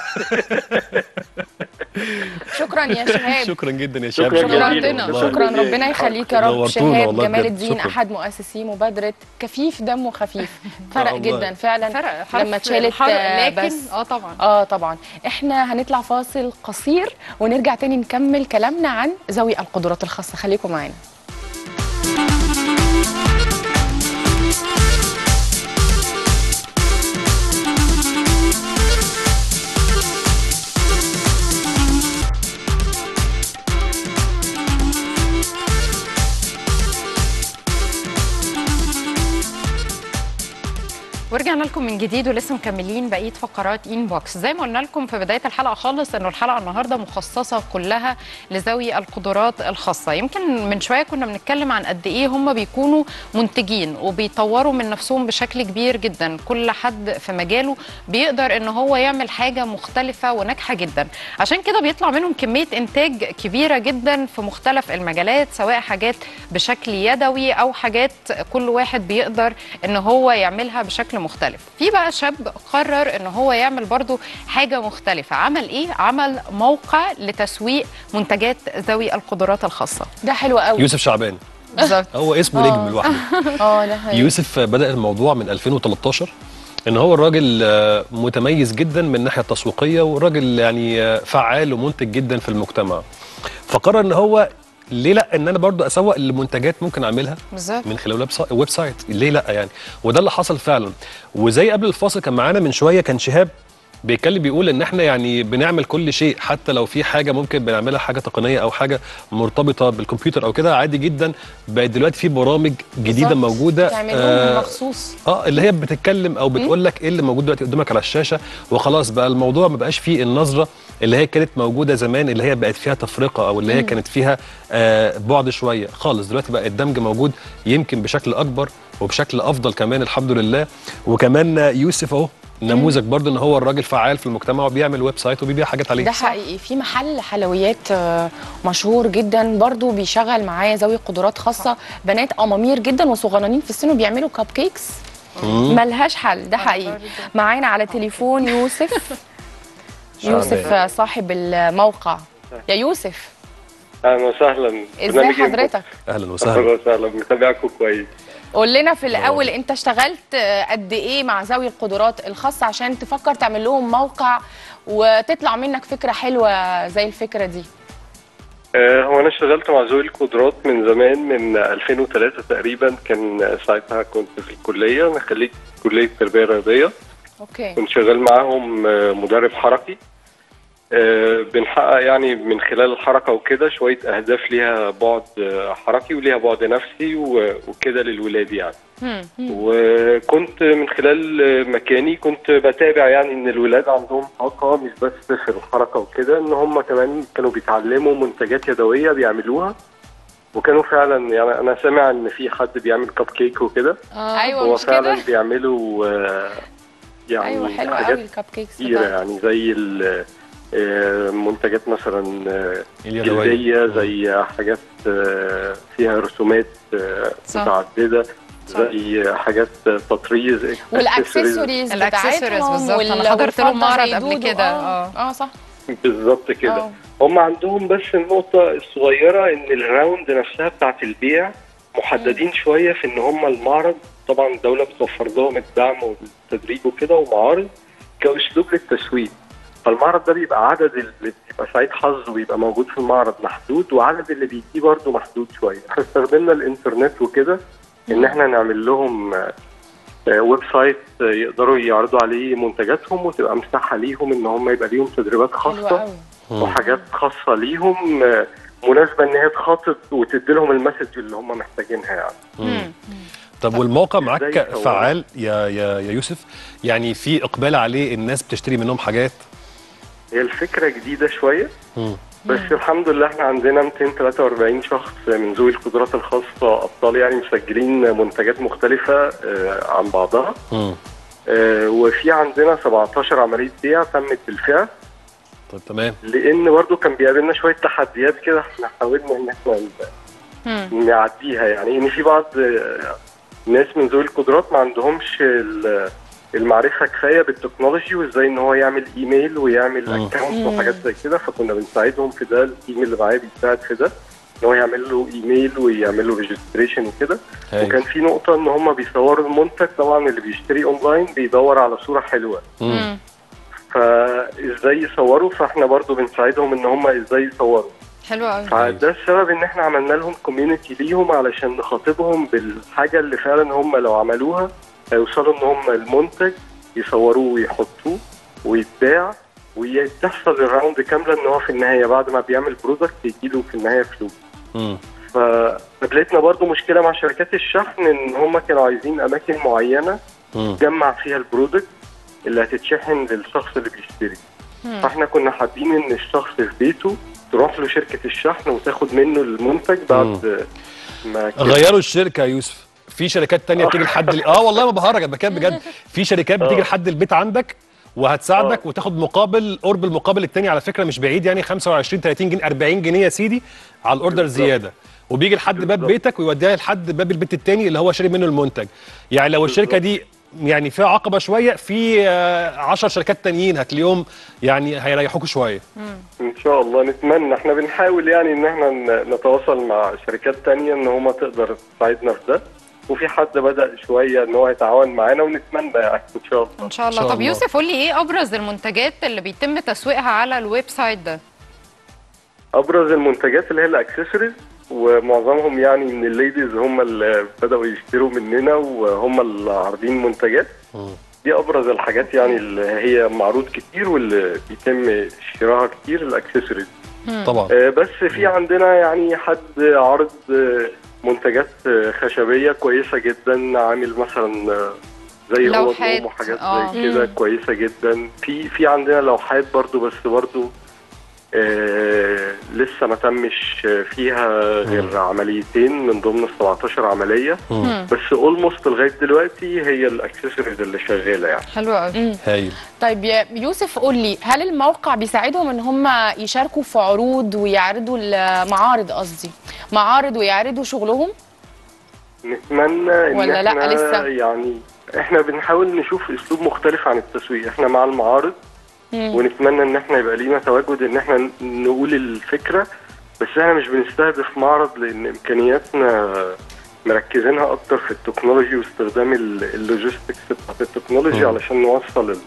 شكرا يا شهاب شكرا جدا يا شهاب شكراً شكرا جزيلاً. ربنا شكراً شكرا جزيلاً. ربنا يخليك يا رب نورتونا شهاب والله جمال بجد. الدين شكراً. احد مؤسسي مبادره كفيف دمه خفيف فرق والله. جدا فعلا فرق حرف لما اتشالت الحرف، آه، لكن بس اه طبعا اه طبعا احنا هنطلع فاصل قصير ونرجع تاني نكمل كلامنا عن ذوي القدرات الخاصه خليكم معانا ورجعنا لكم من جديد ولسه مكملين بقيه فقرات ان بوكس زي ما قلنا لكم في بدايه الحلقه خالص انه الحلقه النهارده مخصصه كلها لذوي القدرات الخاصه يمكن من شويه كنا بنتكلم عن قد ايه هم بيكونوا منتجين وبيطوروا من نفسهم بشكل كبير جدا كل حد في مجاله بيقدر ان هو يعمل حاجه مختلفه وناجحه جدا عشان كده بيطلع منهم كميه انتاج كبيره جدا في مختلف المجالات سواء حاجات بشكل يدوي او حاجات كل واحد بيقدر ان هو يعملها بشكل مختلف في بقى شاب قرر ان هو يعمل برضو حاجه مختلفه عمل ايه عمل موقع لتسويق منتجات ذوي القدرات الخاصه ده حلو قوي يوسف شعبان بالظبط هو اسمه نجم لوحده اه ده حقيقي. يوسف بدأ الموضوع من 2013 ان هو الراجل آه، متميز جدا من الناحيه التسويقيه والراجل يعني آه، فعال ومنتج جدا في المجتمع فقرر ان هو ليه لا ان انا برضو اسوق لمنتجات ممكن اعملها بالظبط من خلال ويب سا- ويب سايت ليه لا يعني وده اللي حصل فعلا وزي قبل الفاصل كان معانا من شويه كان شهاب بيتكلم بيقول ان احنا يعني بنعمل كل شيء حتى لو في حاجه ممكن بنعملها حاجه تقنيه او حاجه مرتبطه بالكمبيوتر او كده عادي جدا بقت دلوقتي في برامج جديده بالظبط. موجوده تعملوهم آه، مخصوص اه اللي هي بتتكلم او بتقول لك ايه اللي موجود دلوقتي قدامك على الشاشه وخلاص بقى الموضوع ما بقاش فيه النظره اللي هي كانت موجوده زمان اللي هي بقت فيها تفرقه او اللي هي كانت فيها آه بعد شويه خالص دلوقتي بقى الدمج موجود يمكن بشكل اكبر وبشكل افضل كمان الحمد لله وكمان آه، يوسف اهو نموذج برضه ان هو الراجل فعال في المجتمع وبيعمل ويب سايت وبيبيع حاجات عليه ده حقيقي في محل حلويات آه، مشهور جدا برضو بيشغل معاه ذوي قدرات خاصه بنات امامير جدا وصغننين في السن وبيعملوا كاب كيكس ملهاش حل ده حقيقي معانا على تليفون يوسف يوسف آه، صاحب الموقع يا يوسف اهلا وسهلا ازاي برنامج إنبوكس. حضرتك اهلا اهلا وسهلا وسهلا متابعكم كويس قول لنا في الاول انت اشتغلت آه، قد ايه مع ذوي القدرات الخاصه عشان تفكر تعمل لهم موقع وتطلع منك فكره حلوه زي الفكره دي آه، هو انا اشتغلت مع ذوي القدرات من زمان من 2003 تقريبا كان ساعتها كنت في الكليه انا خريج كليه التربيه الرياضيه اوكي كنت شغال معاهم آه، مدرب حركي آه، بنحقق يعني من خلال الحركه وكده شويه اهداف ليها بعد آه، حركي وليها بعد نفسي و- وكده للولاد يعني هم، هم. وكنت من خلال مكاني كنت بتابع يعني ان الولاد عندهم طاقه مش بس في الحركه وكده ان هم كمان كانوا بيتعلموا منتجات يدويه بيعملوها وكانوا فعلا يعني انا سامع ان في حد بيعمل كب كيك وكده ايوه هو مش فعلا كده بيعملوا آه، يعني ايوه حلوه حاجات قوي الكب كيكس كتيره بتاعتك. يعني زي ال- آه، منتجات مثلا آه، اليدوية. جلديه زي حاجات آه، فيها رسومات آه، صح. متعدده صح. زي حاجات تطريز والاكسسوارز الأكسسوارز بتاعتهم بالظبط. أنا وال- حضرت لهم والفضة معرض زي قبل دودو. كده. اه آه. اه صح بالظبط كده آه. هم عندهم بس النقطة الصغيرة إن الراوند نفسها بتاعت البيع محددين شوية في إن هم المعرض طبعا الدولة بتوفر لهم الدعم والتدريب وكده ومعارض كأسلوب للتسويق فالمعرض ده بيبقى عدد اللي بيبقى سعيد حظ ويبقى موجود في المعرض محدود وعدد اللي بيجي برضه محدود شوية فاستخدمنا الإنترنت وكده إن إحنا نعمل لهم آه، آه، ويب سايت آه، يقدروا يعرضوا عليه منتجاتهم وتبقى مساحة ليهم إن هم يبقى ليهم تدريبات حلوه خاصة قوي وحاجات خاصة ليهم آه، مناسبة إن هي تخاطب وتدي لهم المسج اللي هم محتاجينها يعني. مم. طب والموقع معاك إزاي هو؟ فعال يا يا يا يوسف يعني في اقبال عليه الناس بتشتري منهم حاجات هي الفكرة جديدة شوية مم. بس الحمد لله احنا عندنا 243 شخص من ذوي القدرات الخاصة أبطال يعني مسجلين منتجات مختلفة آه، عن بعضها مم. آه، وفي عندنا 17 عملية بيع تمت بالفعل طب تمام لان برضو كان بيقابلنا شويه تحديات كده احنا حاولنا ان احنا مم. نعديها يعني ان في بعض آه، ناس من ذوي القدرات ما عندهمش ال- المعرفه كفايه بالتكنولوجي وازاي ان هو يعمل ايميل ويعمل مم. اكونت وحاجات زي كده فكنا بنساعدهم في ده التيم اللي معايا بيساعد في ده ان هو يعمل له ايميل ويعمل له ريجستريشن وكده هايل. وكان في نقطه ان هم بيصوروا المنتج طبعا اللي بيشتري اونلاين بيدور على صوره حلوه مم. فازاي يصوروا فاحنا برضو بنساعدهم ان هم ازاي يصوروا حلو قوي فده السبب ان احنا عملنا لهم كوميونتي ليهم علشان نخاطبهم بالحاجه اللي فعلا هم لو عملوها هيوصلوا ان هم المنتج يصوروه ويحطوه ويتباع وتحصل الراوند كامله ان هو في النهايه بعد ما بيعمل برودكت يجيله في النهايه فلوس مم. فقابلتنا برضو مشكله مع شركات الشحن ان هم كانوا عايزين اماكن معينه مم. تجمع فيها البرودكت اللي هتتشحن للشخص اللي بيشتري فاحنا كنا حابين ان الشخص في بيته تروح له شركه الشحن وتاخد منه المنتج بعد ما كده. غيروا الشركه يا يوسف في شركات تانية بتيجي لحد ال- اه والله ما بهرج انا بتكلم بجد في شركات بتيجي آه. لحد البيت عندك وهتساعدك آه. وتاخد مقابل قرب المقابل التاني على فكره مش بعيد يعني 25 30 جنيه 40 جنيه يا سيدي على الاوردر بالظبط. زياده وبيجي لحد باب بالظبط. بيتك ويوديها لحد باب البيت التاني اللي هو شاري منه المنتج يعني لو الشركه دي يعني فيها عقبه شويه في 10 شركات تانيين هتلاقيهم يعني هيريحوكوا شويه ان شاء الله نتمنى احنا بنحاول يعني ان احنا ن- نتواصل مع شركات تانية ان هم تقدر تساعدنا في ده وفي حد بدأ شوية ان هو يتعاون معانا ونتمنى يعني ان شاء الله ان شاء الله إن شاء طب الله. يوسف قول لي ايه ابرز المنتجات اللي بيتم تسويقها على الويب سايت ده ابرز المنتجات اللي هي الاكسسوارز ومعظمهم يعني من الليديز هم اللي بدأوا يشتروا مننا وهم اللي عارضين منتجات دي ابرز الحاجات يعني اللي هي معروض كتير واللي بيتم شراها كتير الاكسسوارز طبعا آه، بس في عندنا يعني حد عارض آه، منتجات آه، خشبيه كويسه جدا عامل مثلا آه، زي هو لوحات، نوم وحاجات آه. زي كده كويسه جدا في في عندنا لوحات برضو بس برضو آه لسه ما تمش فيها غير عمليتين من ضمن ال 17 عمليه مم. بس اولموست لغايه دلوقتي هي الاكسسوارز اللي شغاله يعني حلو قوي هايل طيب يا يوسف قول لي هل الموقع بيساعدهم ان هم يشاركوا في عروض ويعرضوا المعارض قصدي معارض ويعرضوا شغلهم نتمنى ان ولا لأ احنا لسه؟ يعني احنا بنحاول نشوف اسلوب مختلف عن التسويق احنا مع المعارض مم. ونتمنى ان احنا يبقى لينا تواجد ان احنا نقول الفكره بس احنا مش بنستهدف معرض لان امكانياتنا مركزينها اكتر في التكنولوجي واستخدام ال- اللوجيستكس بتاعت التكنولوجي مم. علشان نوصل ال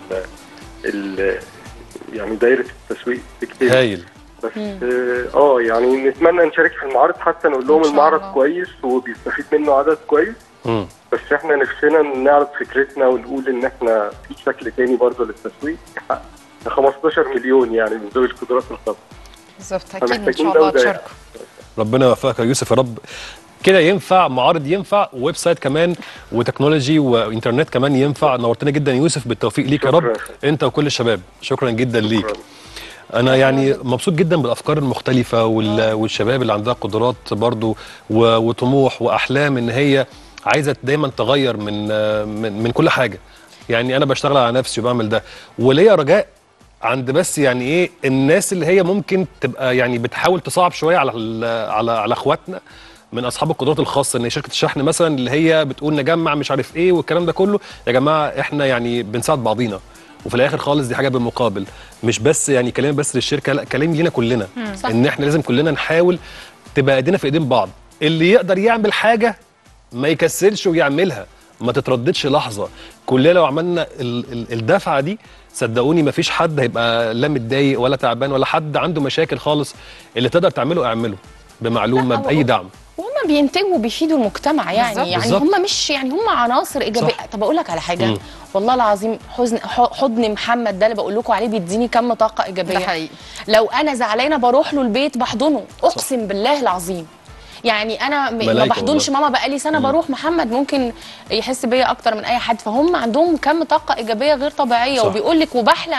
ال يعني دايره التسويق بكتير هايل بس اه آه، يعني نتمنى نشارك في المعارض حتى نقول لهم إن شاء المعرض الله. كويس وبيستفيد منه عدد كويس مم. بس احنا نفسنا نعرض فكرتنا ونقول ان احنا في شكل تاني برضه للتسويق يحقق 15 مليون يعني من ذوي القدرات الخاصه بالظبط اكيد ان فمحتاجين شاء ده الله وده تشاركوا ربنا يوفقك يا يوسف يا رب كده ينفع معارض ينفع ويب سايت كمان وتكنولوجي وانترنت كمان ينفع نورتنا جدا يا يوسف بالتوفيق ليك يا رب شكراً. انت وكل الشباب شكرا جدا ليك شكراً. انا يعني مبسوط جدا بالافكار المختلفه وال- والشباب اللي عندها قدرات برضو و- وطموح واحلام ان هي عايزه دايما تغير من من, من كل حاجه يعني انا بشتغل على نفسي وبعمل ده وليا رجاء عند بس يعني ايه الناس اللي هي ممكن تبقى يعني بتحاول تصعب شويه على ال- على على اخواتنا من اصحاب القدرات الخاصه ان شركه الشحن مثلا اللي هي بتقول نجمع مش عارف ايه والكلام ده كله يا جماعه احنا يعني بنساعد بعضينا وفي الاخر خالص دي حاجه بالمقابل مش بس يعني كلام بس للشركه لا كلام لينا كلنا صح. ان احنا لازم كلنا نحاول تبقى ايدينا في ايدين بعض اللي يقدر يعمل حاجه ما يكسلش ويعملها ما تترددش لحظه كلنا لو عملنا ال- ال- الدفعه دي صدقوني ما فيش حد هيبقى لا متضايق ولا تعبان ولا حد عنده مشاكل خالص اللي تقدر تعمله اعمله بمعلومه لا، هو- باي دعم وهم بينتجوا وبيفيدوا المجتمع يعني بالظبط. يعني بالظبط. هم مش يعني هم عناصر ايجابيه صح. طب اقول لك على حاجه مم. والله العظيم حزن ح- حضن محمد ده اللي بقول لكم عليه بيديني كم طاقه ايجابيه ده حقيقي لو انا زعلانه بروح له البيت بحضنه اقسم بالله العظيم يعني انا م- ما ملايكة بحضنش والله. ماما بقالي سنه بروح محمد ممكن يحس بيا اكتر من اي حد فهم عندهم كم طاقه ايجابيه غير طبيعيه صح. وبيقول لك وبحلم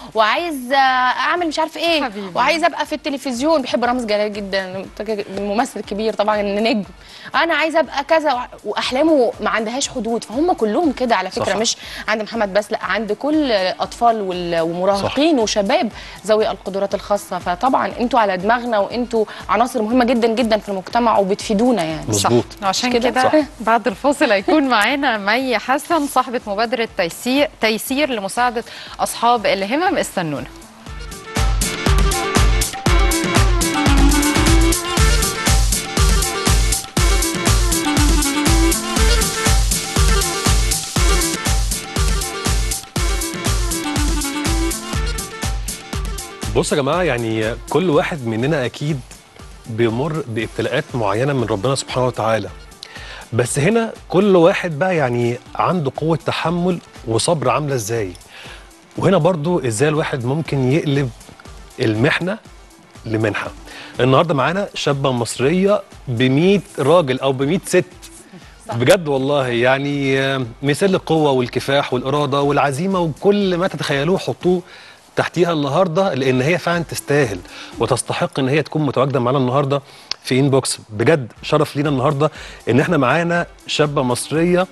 وعايز آه، اعمل مش عارف ايه حبيبي. وعايز ابقى في التلفزيون بيحب رامز جلال جدا الممثل الكبير طبعا نجم انا عايز ابقى كذا وع- واحلامه ما عندهاش حدود فهم كلهم كده على فكره صح. مش عند محمد بس لا عند كل اطفال وال- ومراهقين وشباب ذوي القدرات الخاصه فطبعا انتوا على دماغنا وانتوا عناصر مهمه جدا جدا في المجتمع وبتفيدونا يعني مظبوط عشان كده؟ كده صح. بعد الفاصل هيكون معانا مي حسن صاحبة مبادرة تيسير تيسير لمساعدة أصحاب الهمم استنونا بصوا يا جماعه يعني كل واحد مننا اكيد بيمر بابتلاءات معينه من ربنا سبحانه وتعالى بس هنا كل واحد بقى يعني عنده قوه تحمل وصبر عامله ازاي وهنا برضو ازاي الواحد ممكن يقلب المحنه لمنحه النهارده معانا شابه مصريه ب 100 راجل او ب 100 ست بجد والله يعني آه، مثال القوه والكفاح والاراده والعزيمه وكل ما تتخيلوه حطوه تحتيها النهارده لان هي فعلا تستاهل وتستحق ان هي تكون متواجده معانا النهارده في انبوكس بجد شرف لينا النهارده ان احنا معانا شابه مصريه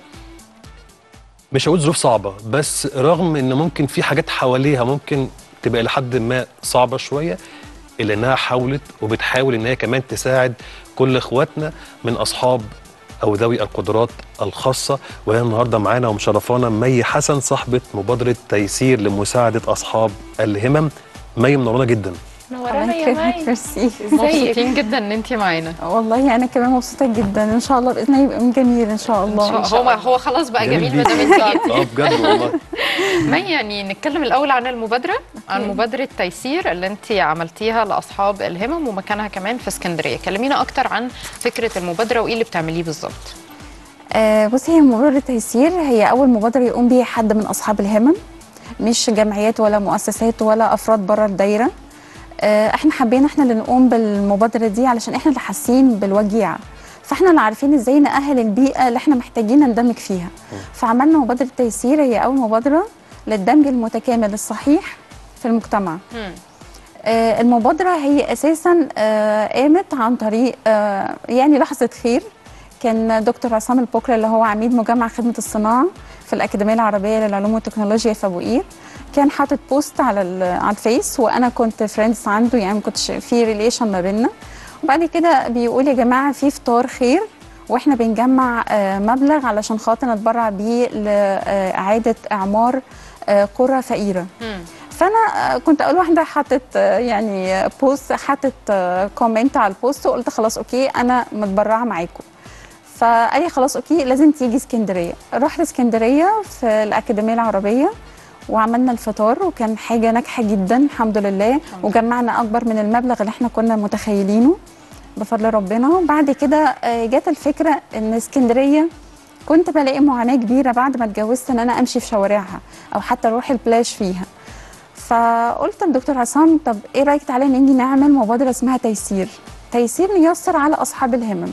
مش هقول ظروف صعبه بس رغم ان ممكن في حاجات حواليها ممكن تبقى لحد ما صعبه شويه الا انها حاولت وبتحاول ان هي كمان تساعد كل اخواتنا من اصحاب او ذوي القدرات الخاصه وهي النهارده معانا ومشرفانا مي حسن صاحبه مبادره تيسير لمساعده اصحاب الهمم مي منورانا جدا نورانا الله يا يكرمك مي ميرسي مبسوطين جدا ان انت معانا والله انا كمان مبسوطه جدا ان شاء الله باذن الله يبقى يوم جميل ان شاء الله هو هو خلاص بقى جميل جميل ما دام جدا. انت اه بجد والله مي يعني نتكلم الاول عن المبادره عن مبادره تيسير اللي انت عملتيها لاصحاب الهمم ومكانها كمان في اسكندريه كلمينا اكتر عن فكره المبادره وايه اللي بتعمليه بالظبط آه بصي هي مبادره تيسير هي اول مبادره يقوم بيها حد من اصحاب الهمم مش جمعيات ولا مؤسسات ولا افراد بره الدايره آه احنا حبينا احنا اللي نقوم بالمبادره دي علشان احنا اللي حاسين بالوجيع فاحنا اللي عارفين ازاي نأهل البيئه اللي احنا محتاجين نندمج فيها فعملنا مبادره تيسير هي اول مبادره للدمج المتكامل الصحيح في المجتمع آه، المبادرة هي أساسا آه، قامت عن طريق آه، يعني لحظة خير كان دكتور عصام البكرة اللي هو عميد مجمع خدمة الصناعة في الأكاديمية العربية للعلوم والتكنولوجيا في أبو قير كان حاطط بوست على ال- على الفيس وأنا كنت فريندز عنده يعني ما كنتش في ريليشن ما بيننا وبعد كده بيقول يا جماعة في فطار خير واحنا بنجمع آه، مبلغ علشان خاطر نتبرع بيه لإعادة إعمار آه، قرى فقيرة فانا آه، كنت اول واحده حطت آه، يعني بوست حطت آه، كومنت على البوست وقلت خلاص اوكي انا متبرعه معاكم فقال لي خلاص اوكي لازم تيجي اسكندريه رحت اسكندريه في الاكاديميه العربيه وعملنا الفطار وكان حاجه ناجحه جدا الحمد لله وجمعنا اكبر من المبلغ اللي احنا كنا متخيلينه بفضل ربنا وبعد كده آه، جت الفكره ان اسكندريه كنت بلاقي معاناه كبيره بعد ما اتجوزت ان انا امشي في شوارعها او حتى اروح البلاش فيها فقلت للدكتور عصام طب ايه رايك تعالى نيجي نعمل مبادره اسمها تيسير تيسير نيسر على اصحاب الهمم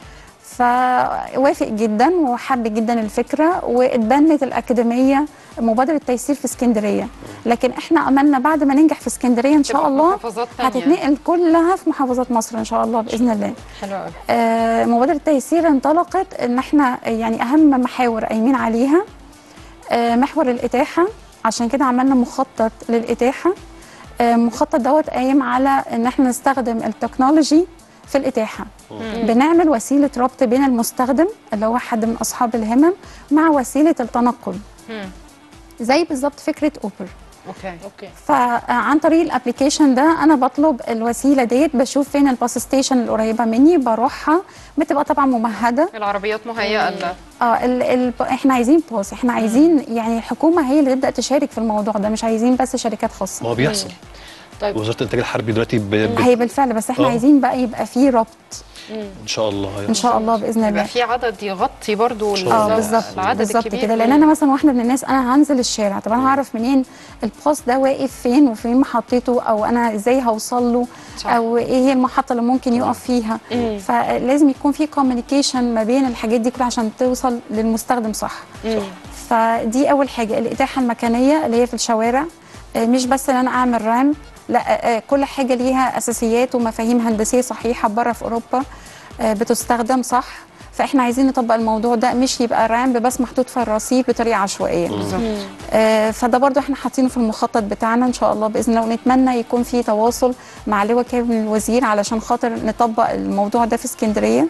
فوافق جدا وحب جدا الفكره واتبنت الاكاديميه مبادره تيسير في اسكندريه لكن احنا املنا بعد ما ننجح في اسكندريه ان شاء تبقى في الله محافظات تانية. هتتنقل كلها في محافظات مصر ان شاء الله باذن الله حلو قوي آه، مبادرة تيسير انطلقت ان احنا يعني اهم محاور قايمين عليها آه، محور الاتاحة عشان كده عملنا مخطط للاتاحة آه، مخطط دوت قايم على ان احنا نستخدم التكنولوجي في الاتاحة بنعمل وسيلة ربط بين المستخدم اللي هو حد من اصحاب الهمم مع وسيلة التنقل مم. زي بالظبط فكرة اوبر اوكي اوكي فعن طريق الابلكيشن ده انا بطلب الوسيله ديت بشوف فين الباص ستيشن القريبه مني بروحها بتبقى طبعا ممهده العربيات مهيئه ل اه ال ال احنا عايزين باص احنا عايزين يعني الحكومه هي اللي تبدا تشارك في الموضوع ده مش عايزين بس شركات ما خاصه هو بيحصل طيب وزاره الانتاج الحربي دلوقتي ب... ب... هي بالفعل بس احنا آه. عايزين بقى يبقى فيه ربط ان شاء الله ان شاء الله باذن يبقى الله في عدد يغطي برضو شاء اه الله. بالظبط العدد بالظبط الكبير كده من- لان انا مثلا واحده من الناس انا هنزل الشارع طب انا هعرف منين الباص ده واقف فين وفين محطته او انا ازاي هوصل له صح. او ايه هي المحطه اللي ممكن يقف فيها فلازم يكون في كوميونيكيشن ما بين الحاجات دي كلها عشان توصل للمستخدم صح فدي اول حاجه الاتاحه المكانيه اللي هي في الشوارع آه، مش بس ان انا اعمل رامب لا آه، آه، كل حاجه ليها اساسيات ومفاهيم هندسيه صحيحه بره في اوروبا آه، بتستخدم صح فاحنا عايزين نطبق الموضوع ده مش يبقى رامب بس محطوط في الرصيف بطريقه عشوائيه آه، فده برضو احنا حاطينه في المخطط بتاعنا ان شاء الله باذن الله ونتمنى يكون في تواصل مع لواء كامل الوزير علشان خاطر نطبق الموضوع ده في اسكندريه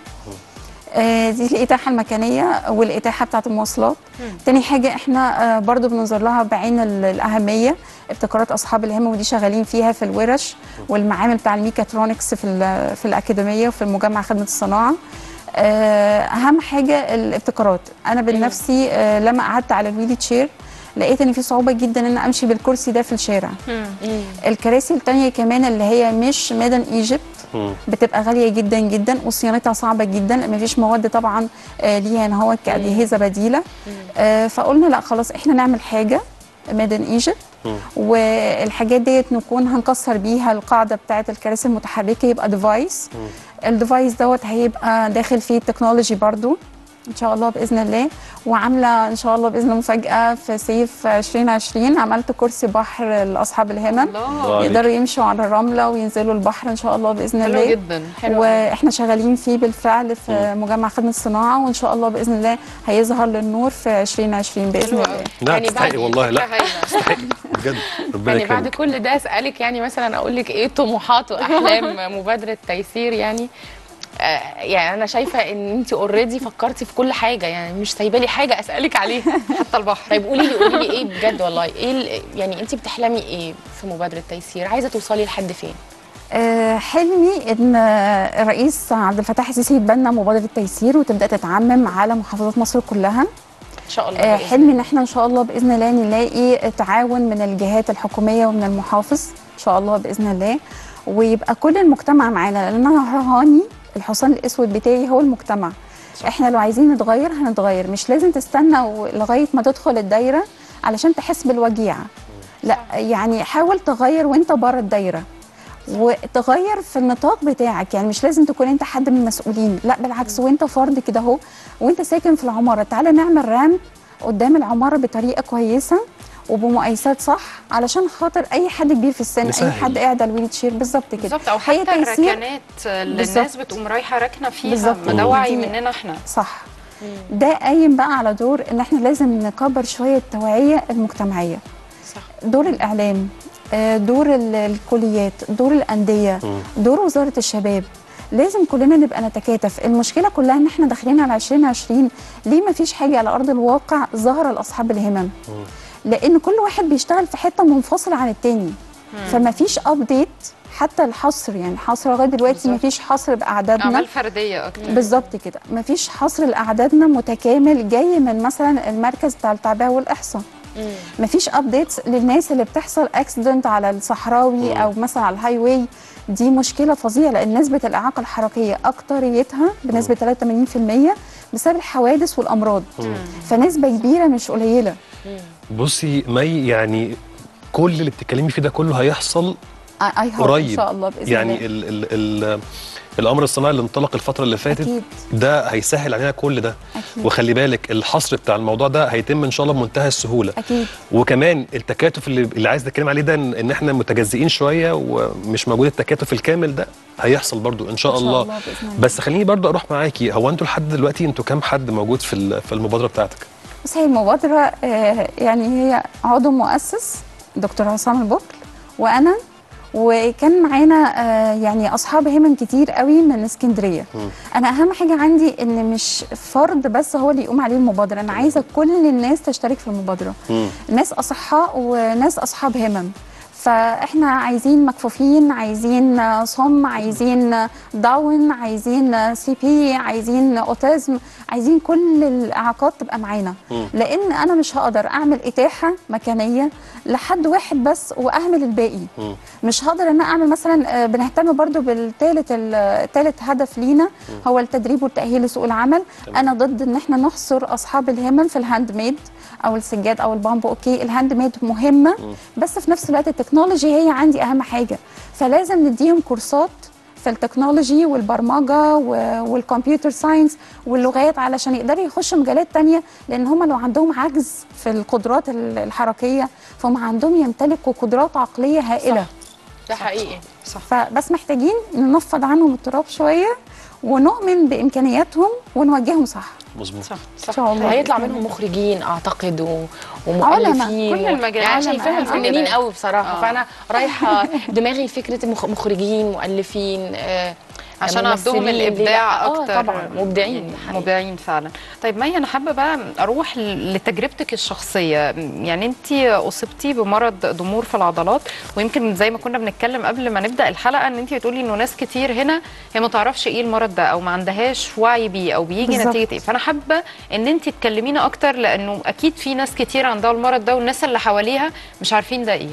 آه، دي الإتاحة المكانية والإتاحة بتاعة المواصلات تاني حاجة احنا آه، برضو بننظر لها بعين ال- الأهمية ابتكارات أصحاب الهمة ودي شغالين فيها في الورش والمعامل بتاع الميكاترونكس في, ال- في الأكاديمية وفي المجمع خدمة الصناعة آه، أهم حاجة الابتكارات أنا بنفسي آه، لما قعدت على الويلي تشير لقيت ان في صعوبه جدا ان أنا امشي بالكرسي ده في الشارع الكراسي التانية كمان اللي هي مش ميدن ايجيبت بتبقى غاليه جدا جدا وصيانتها صعبه جدا لان مفيش مواد طبعا آه، ليها ان هو كاجهزه بديله آه، فقلنا لا خلاص احنا نعمل حاجه ميدن ايجيبت والحاجات ديت نكون هنكسر بيها القاعده بتاعه الكراسي المتحركه يبقى ديفايس الديفايس دوت هيبقى داخل فيه التكنولوجي برضو ان شاء الله باذن الله وعامله ان شاء الله باذن الله مفاجاه في صيف 2020 عملت كرسي بحر لاصحاب الهمم الله عليك. يقدروا يمشوا على الرمله وينزلوا البحر ان شاء الله باذن حلو الله جدا حلو واحنا شغالين فيه بالفعل في مجمع خدمه الصناعه وان شاء الله باذن الله هيظهر للنور في 2020 باذن حلو الله قوي. لا يعني تستحقي بعد- والله لا فكرة هايلة. تستحقي بجد ربنا يعني بعد يكرمك كل ده اسالك يعني مثلا اقول لك ايه طموحات واحلام مبادره تيسير يعني آه يعني انا شايفه ان انت اوريدي فكرتي في كل حاجه يعني مش سايبه لي حاجه اسالك عليها حتى البحر طيب قولي لي قولي لي ايه بجد والله ايه ال- يعني انت بتحلمي ايه في مبادره تيسير عايزه توصلي لحد فين آه، حلمي ان آه، الرئيس عبد الفتاح السيسي يتبنى مبادره تيسير وتبدا تتعمم على محافظات مصر كلها ان شاء الله آه، بإذن حلمي ان احنا ان شاء الله باذن الله نلاقي تعاون من الجهات الحكوميه ومن المحافظ ان شاء الله باذن الله ويبقى كل المجتمع معانا لان انا رهاني الحصان الاسود بتاعي هو المجتمع احنا لو عايزين نتغير هنتغير مش لازم تستنى و- لغايه ما تدخل الدايره علشان تحس بالوجيعه لا يعني حاول تغير وانت بره الدايره وتغير في النطاق بتاعك يعني مش لازم تكون انت حد من المسؤولين لا بالعكس وانت فرد كده اهو وانت ساكن في العماره تعالى نعمل رام قدام العماره بطريقه كويسه وبمقايسات صح علشان خاطر اي حد كبير في السن اي نسهل. حد قاعد على الويل تشير بالظبط كده بالظبط او هي حتى تيسير الركنات اللي بالظبط. الناس بتقوم رايحه راكنه فيها بالظبط. ما ده وعي دي- مننا احنا صح ده قايم بقى على دور ان احنا لازم نكبر شويه التوعيه المجتمعيه صح. دور الاعلام آه، دور ال- الكليات دور الانديه دور وزاره الشباب لازم كلنا نبقى نتكاتف المشكله كلها ان احنا داخلين على 2020 ليه ما فيش حاجه على ارض الواقع ظاهره لاصحاب الهمم لان كل واحد بيشتغل في حته منفصله عن التاني فما فيش ابديت حتى الحصر يعني حصر لغايه دلوقتي ما فيش حصر باعدادنا اعمال فرديه اكتر بالظبط كده مفيش حصر لاعدادنا متكامل جاي من مثلا المركز بتاع التعبئه والاحصاء مفيش ابديتس للناس اللي بتحصل اكسيدنت على الصحراوي او مثلا على الهاي واي دي مشكله فظيعه لان نسبه الاعاقه الحركيه اكتريتها بنسبه 83% بسبب الحوادث والامراض فنسبه كبيره مش قليله بصي مي يعني كل اللي بتتكلمي فيه ده كله هيحصل اي هوب قريب ان شاء الله باذن يعني الله ال ال ال الامر الصناعي اللي انطلق الفتره اللي فاتت أكيد. ده هيسهل علينا كل ده أكيد. وخلي بالك الحصر بتاع الموضوع ده هيتم ان شاء الله بمنتهى السهوله اكيد وكمان التكاتف اللي, اللي عايز اتكلم عليه ده ان إن احنا متجزئين شويه ومش موجود التكاتف الكامل ده هيحصل برضو ان شاء, إن شاء الله. الله بإذن الله. بس خليني برضو اروح معاكي هو انتوا لحد دلوقتي انتوا كام حد موجود في ال- في المبادره بتاعتك بس هي المبادرة آه، يعني هي عضو مؤسس دكتور عصام البكر وأنا وكان معانا آه، يعني أصحاب همم كتير قوي من اسكندرية أنا أهم حاجة عندي إن مش فرد بس هو اللي يقوم عليه المبادرة أنا عايزة كل الناس تشترك في المبادرة ناس أصحاء وناس أصحاب همم فاحنا عايزين مكفوفين عايزين آه، صم عايزين آه، داون عايزين آه، سي بي عايزين اوتيزم عايزين كل الاعاقات تبقى معانا لان انا مش هقدر اعمل اتاحه مكانيه لحد واحد بس واهمل الباقي مش هقدر ان انا اعمل مثلا آه، بنهتم برضو بالثالث الثالث هدف لينا هو التدريب والتاهيل لسوق العمل انا ضد ان احنا نحصر اصحاب الهمم في الهاند ميد او السجاد او البامبو اوكي الهاند ميد مهمه بس في نفس الوقت التكنولوجي هي عندي اهم حاجه فلازم نديهم كورسات في التكنولوجي والبرمجه و- والكمبيوتر ساينس واللغات علشان يقدروا يخشوا مجالات تانية لان هم لو عندهم عجز في القدرات ال- الحركيه فهم عندهم يمتلكوا قدرات عقليه هائله ده حقيقي فبس محتاجين ننفض عنهم التراب شويه ونؤمن بامكانياتهم ونوجههم صح مظبوط ان شاء الله هيطلع بإذن منهم مخرجين اعتقد و... علماء، ومؤلفين كل المجالات. يعني علماء، شايفاهم علماء. فنانين قوي بصراحه آه. فانا رايحه دماغي فكره مخ- مخرجين مؤلفين آه عشان عندهم ممثلين، ليه الابداع لأ؟ آه، اكتر طبعا مبدعين يعني حقيقي. مبدعين فعلا طيب مي انا حابه بقى اروح ل- لتجربتك الشخصيه يعني انت اصبتي بمرض ضمور في العضلات ويمكن زي ما كنا بنتكلم قبل ما نبدا الحلقه ان انت بتقولي انه ناس كتير هنا هي ما تعرفش ايه المرض ده او ما عندهاش وعي بيه او بيجي بالظبط. نتيجه ايه فانا حابه ان انت تكلمينا اكتر لانه اكيد في ناس كتير عندها المرض ده والناس اللي حواليها مش عارفين ده ايه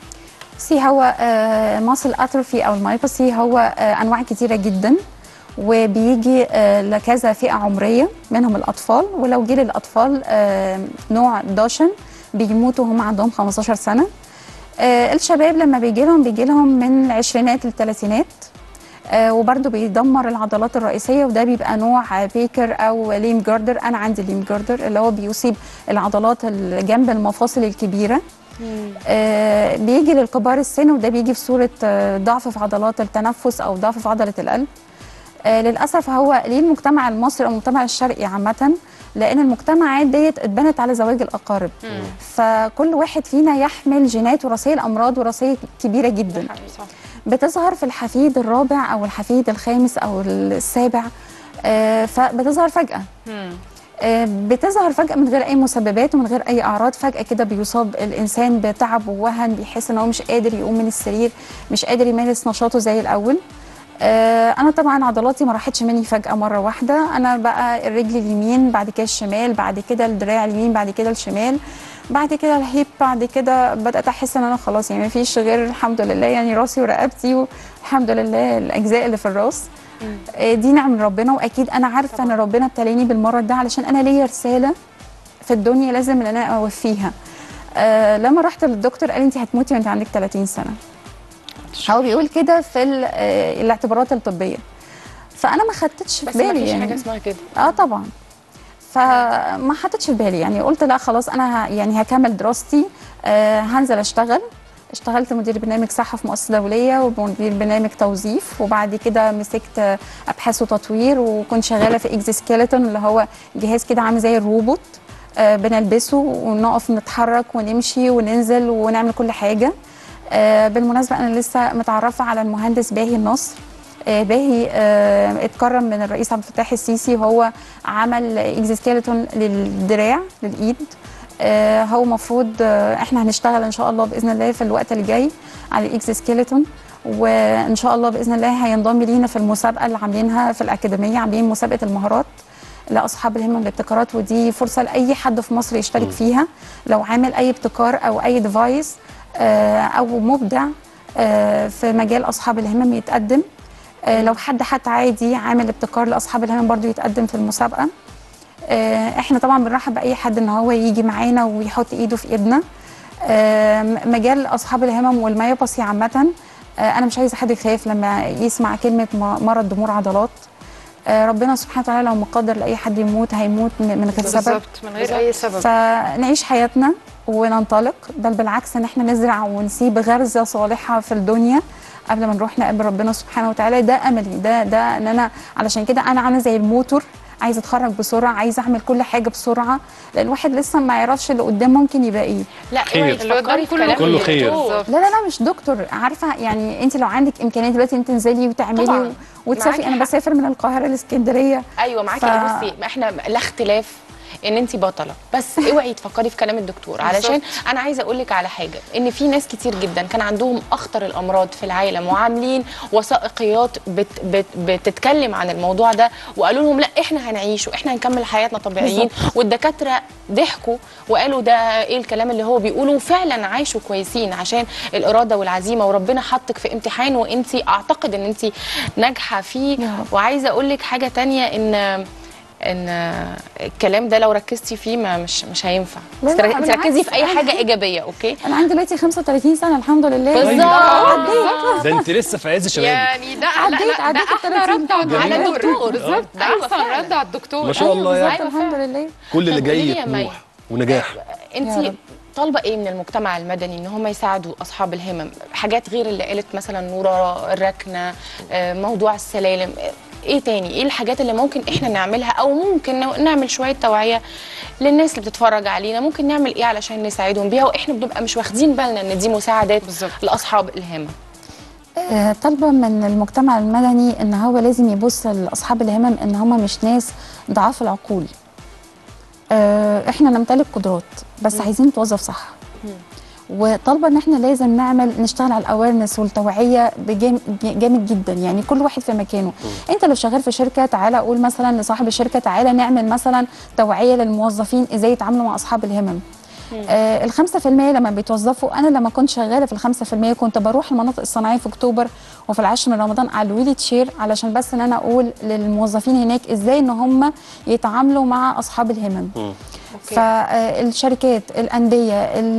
بصي هو ماسل اتروفي او المايوباثي هو آه، انواع كتيره جدا وبيجي آه، لكذا فئه عمريه منهم الاطفال ولو جه للاطفال آه، نوع داشن بيموتوا هم عندهم 15 سنه آه، الشباب لما بيجي لهم بيجي لهم من العشرينات للثلاثينات آه، وبرده بيدمر العضلات الرئيسيه وده بيبقى نوع بيكر او ليم جاردر انا عندي ليم جاردر اللي هو بيصيب العضلات اللي جنب المفاصل الكبيره آه، بيجي للكبار السن وده بيجي في صوره آه، ضعف في عضلات التنفس او ضعف في عضله القلب آه، للاسف هو ليه المجتمع المصري او المجتمع الشرقي عامه لان المجتمعات ديت اتبنت على زواج الاقارب فكل واحد فينا يحمل جينات وراثيه الامراض وراثيه كبيره جدا بتظهر في الحفيد الرابع او الحفيد الخامس او السابع آه، فبتظهر فجاه آه، بتظهر فجأة من غير أي مسببات ومن غير أي أعراض فجأة كده بيصاب الإنسان بتعب ووهن بيحس إن هو مش قادر يقوم من السرير مش قادر يمارس نشاطه زي الأول آه، أنا طبعا عضلاتي ما راحتش مني فجأة مرة واحدة أنا بقى الرجل اليمين بعد كده الشمال بعد كده الدراع اليمين بعد كده الشمال بعد كده الهيب بعد كده بدأت أحس إن أنا خلاص يعني ما فيش غير الحمد لله يعني راسي ورقبتي والحمد لله الأجزاء اللي في الراس آه، دي نعم من ربنا واكيد انا عارفه ان ربنا ابتلاني بالمرض ده علشان انا ليا رساله في الدنيا لازم ان انا اوفيها آه لما رحت للدكتور قال لي انت هتموتي وانت عندك 30 سنه هو بيقول كده في ال- آه، الاعتبارات الطبيه فانا ما خدتش في بس ما بالي فيش يعني حاجه اسمها كده اه طبعا فما حطيتش في بالي يعني قلت لا خلاص انا ه- يعني هكمل دراستي آه هنزل اشتغل اشتغلت مدير برنامج صحه في مؤسسه دوليه ومدير برنامج توظيف وبعد كده مسكت آه، ابحاث وتطوير وكنت شغاله في اكزوسكيلتون اللي هو جهاز كده عامل زي الروبوت آه بنلبسه ونقف نتحرك ونمشي وننزل ونعمل كل حاجه آه بالمناسبه انا لسه متعرفه على المهندس باهي النصر آه، باهي آه، اتكرم من الرئيس عبد الفتاح السيسي وهو عمل اكزوسكيلتون للدراع للايد آه، هو المفروض احنا هنشتغل ان شاء الله باذن الله في الوقت الجاي على الاكزوسكيلتون وان شاء الله باذن الله هينضم لينا في المسابقه اللي عاملينها في الاكاديميه عاملين مسابقه المهارات لاصحاب الهمم والابتكارات ودي فرصه لاي حد في مصر يشترك فيها لو عامل اي ابتكار او اي ديفايس او مبدع آه، في مجال اصحاب الهمم يتقدم آه، لو حد حتى عادي عامل ابتكار لاصحاب الهمم برضو يتقدم في المسابقه آه، احنا طبعا بنرحب باي حد ان هو يجي معانا ويحط ايده في ايدنا آه، مجال اصحاب الهمم والميوباثي عامه آه، انا مش عايزه حد يخاف لما يسمع كلمه م- مرض ضمور عضلات آه، ربنا سبحانه وتعالى لو مقدر لاي حد يموت هيموت من من غير سبب بالظبط من غير اي سبب فنعيش حياتنا وننطلق بل بالعكس ان احنا نزرع ونسيب غرزه صالحه في الدنيا قبل ما نروح نقابل ربنا سبحانه وتعالى ده املي ده ده ان انا علشان كده انا عامله زي الموتور عايزه اتخرج بسرعه عايزه اعمل كل حاجه بسرعه لان الواحد لسه ما يعرفش اللي قدام ممكن يبقى ايه لا خير. اوعي اللي قدام تفكري في كله كلام كله خير. الدكتور. لا لا لا مش دكتور عارفه يعني انت لو عندك امكانيه دلوقتي انت تنزلي وتعملي طبعاً. و- وتسافري معاكي انا حق. بسافر من القاهره لاسكندريه ايوه معاكي ف- ف... بصي احنا لا اختلاف ان انت بطله بس اوعي تفكري في كلام الدكتور علشان انا عايزه اقول لك على حاجه ان في ناس كتير جدا كان عندهم اخطر الامراض في العالم وعاملين وثائقيات بت... بت... بتتكلم عن الموضوع ده وقالوا لهم لا احنا هنعيش واحنا هنكمل حياتنا طبيعيين والدكاتره ضحكوا وقالوا ده ايه الكلام اللي هو بيقوله وفعلا عايشوا كويسين عشان الاراده والعزيمه وربنا حطك في امتحان وانت اعتقد ان انت ناجحه فيه يا رب. وعايزه اقول لك حاجه تانية ان ان الكلام ده لو ركزتي فيه ما مش مش هينفع لا، بس لا، انت بالعكس، ركزي في اي أنا حاجه عندي- ايجابيه اوكي انا عندي دلوقتي 35 سنه الحمد لله بالظبط. عديت ده انت لسه في عز شبابك يعني ده عديت- لا لا ده عديت احلى التلاتين رد على جميل. الدكتور بالظبط ده أيوة احسن فعلا. رد على الدكتور ما شاء الله بالظبط، يعني الحمد لله كل اللي طب جاي قولي لي يا مي. طموح ونجاح يا انت رب. طالبه ايه من المجتمع المدني ان هم يساعدوا اصحاب الهمم حاجات غير اللي قالت مثلا نوره الركنه آه، موضوع السلالم آه، ايه تاني ايه الحاجات اللي ممكن احنا نعملها او ممكن نو- نعمل شويه توعيه للناس اللي بتتفرج علينا ممكن نعمل ايه علشان نساعدهم بيها واحنا بنبقى مش واخدين بالنا ان دي مساعدات بالظبط. لاصحاب الهمم آه، طالبه من المجتمع المدني ان هو لازم يبص لاصحاب الهمم ان هم مش ناس ضعاف العقول آه، احنا نمتلك قدرات بس عايزين نتوظف صح وطالبه ان احنا لازم نعمل نشتغل على الاويرنس والتوعيه بجام- جامد جدا يعني كل واحد في مكانه انت لو شغال في شركه تعالى قول مثلا لصاحب الشركه تعالى نعمل مثلا توعيه للموظفين ازاي يتعاملوا مع اصحاب الهمم آه الخمسة في المية لما بيتوظفوا أنا لما كنت شغالة في الخمسة في المية كنت بروح المناطق الصناعية في أكتوبر وفي العاشر من رمضان على الويل تشير علشان بس إن أنا أقول للموظفين هناك إزاي إن هم يتعاملوا مع أصحاب الهمم فالشركات الأندية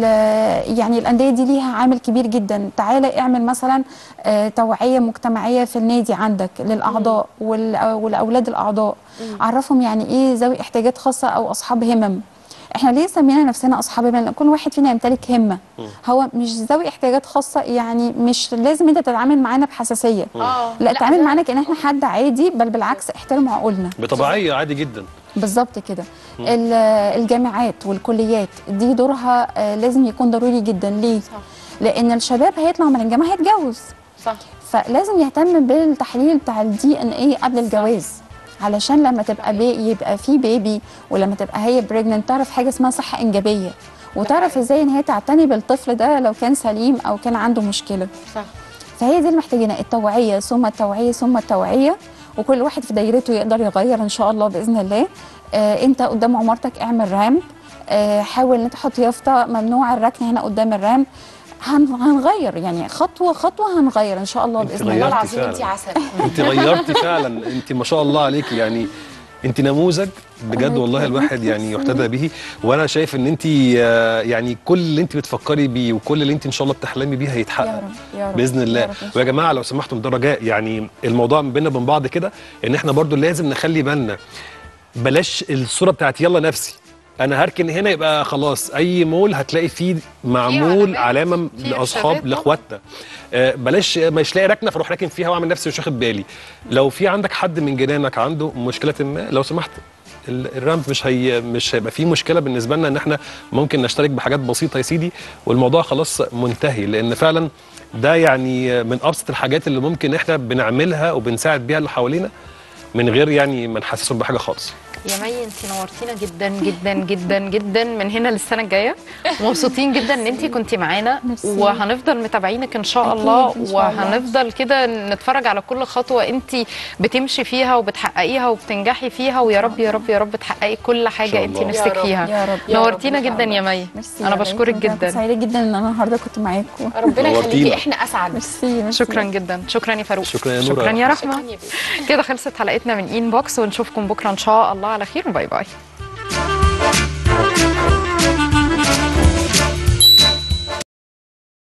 ال- يعني الأندية دي ليها عامل كبير جدا تعالى اعمل مثلا آه، توعية مجتمعية في النادي عندك للأعضاء وال- والأولاد الأعضاء عرفهم يعني إيه ذوي احتياجات خاصة أو أصحاب همم احنا ليه سمينا نفسنا اصحاب همم لان كل واحد فينا يمتلك همه هو مش ذوي احتياجات خاصه يعني مش لازم انت تتعامل معانا بحساسيه اه لا تعامل معانا كان احنا حد عادي بل بالعكس احترم عقولنا بطبيعيه عادي جدا بالظبط كده ال- الجامعات والكليات دي دورها آه، لازم يكون ضروري جدا ليه لان الشباب هيطلع من الجامعه هيتجوز صح فلازم يهتم بالتحليل بتاع الدي ان ايه قبل الجواز علشان لما تبقى بي يبقى في بيبي ولما تبقى هي بريجننت تعرف حاجه اسمها صحه انجابيه وتعرف ازاي ان هي تعتني بالطفل ده لو كان سليم او كان عنده مشكله صح فهي دي اللي محتاجينها التوعيه ثم التوعيه ثم التوعيه وكل واحد في دايرته يقدر يغير ان شاء الله باذن الله آه انت قدام عمارتك اعمل رامب آه حاول ان تحط يافطه ممنوع الركن هنا قدام الرامب هن- هنغير يعني خطوه خطوه هنغير ان شاء الله انت باذن غيرتي الله والله العظيم فعلا. انت عسل انت غيرتي فعلا انت ما شاء الله عليكي يعني انت نموذج بجد والله الواحد يعني يحتذى به وانا شايف ان انت آه، يعني كل اللي انت بتفكري بيه وكل اللي انت ان شاء الله بتحلمي بيه يا هيتحقق رب يا رب باذن يا الله رب إن شاء ويا جماعه لو سمحتم ده رجاء يعني الموضوع ما بيننا وبين بعض كده ان احنا برضو لازم نخلي بالنا بلاش الصوره بتاعت يلا نفسي انا هركن هنا يبقى خلاص اي مول هتلاقي فيه معمول علامات، علامه في لاصحاب إرشادات طبعاً. لاخواتنا آه، بلاش مش لاقي ركنه فاروح راكن فيها واعمل نفسي مش واخد بالي لو في عندك حد من جيرانك عنده مشكله ما لو سمحت ال- الرامب مش هي مش هيبقى فيه مشكله بالنسبه لنا ان احنا ممكن نشترك بحاجات بسيطه يا سيدي والموضوع خلاص منتهي لان فعلا ده يعني من ابسط الحاجات اللي ممكن احنا بنعملها وبنساعد بيها اللي حوالينا من غير يعني ما نحسسهم بحاجه خالص يا مي انت نورتينا جدا جدا جدا جدا من هنا للسنه الجايه مبسوطين جدا ان انت كنتي معانا ميرسي. وهنفضل متابعينك ان شاء أكيد، الله إن شاء الله. وهنفضل كده نتفرج على كل خطوه انت بتمشي فيها وبتحققيها وبتنجحي فيها ويا رب يا رب يا رب تحققي كل إن حاجه شاء انت الله. نفسك يا رب. فيها يا رب يا رب نورتينا إن شاء جدا يا الله. مي ميرسي انا يا بشكرك ريت. أنا كنت جدا سعيده جدا ان انا النهارده كنت معاكم ربنا نورتينا. يخليكي احنا اسعد ميرسي ميرسي شكرا جدا شكرا يا فاروق شكرا يا نورة. شكرا يا رحمه شكرا يا بيه. كده خلصت حلقتنا من ان بوكس ونشوفكم بكره ان شاء الله على خير وباي باي